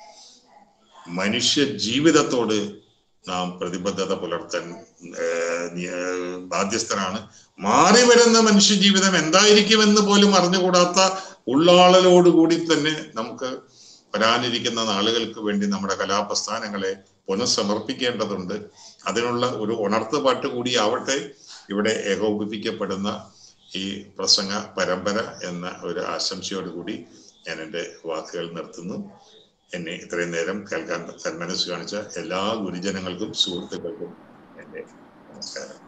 മനുഷ്യ ജീവിതത്തോട് നാം പ്രതിബദ്ധത പുലർത്താൻ ഏഹ്, നി- ഏഹ്, ബാധ്യസ്ഥനാണ് മാറി വരുന്ന മനുഷ്യ ജീവിതം എന്തായിരിക്കുമെന്ന് പോലും അറിഞ്ഞുകൂടാത്ത ഉള്ളാളലോടുകൂടി തന്നെ നമുക്ക് വരാനിരിക്കുന്ന നാളുകൾക്ക് വേണ്ടി നമ്മുടെ കലാപ്രസ്ഥാനങ്ങളെ പുനഃസമർപ്പിക്കേണ്ടതുണ്ട് അതിനുള്ള ഒരു ഉണർത്തുപാട്ട് കൂടി ആവട്ടെ ഇവിടെ ഏകോപിപ്പിക്കപ്പെടുന്ന ഈ പ്രസംഗ പരമ്പര എന്ന ഒരു ആശംസയോടുകൂടി ഞാൻ എൻ്റെ വാക്കുകൾ നിർത്തുന്നു എന്നെ ഇത്രയും നേരം കേൾക്കാൻ തന്മനസ് കാണിച്ച എല്ലാ ഗുരുജനങ്ങൾക്കും സുഹൃത്തുക്കൾക്കും എൻ്റെ നമസ്കാരം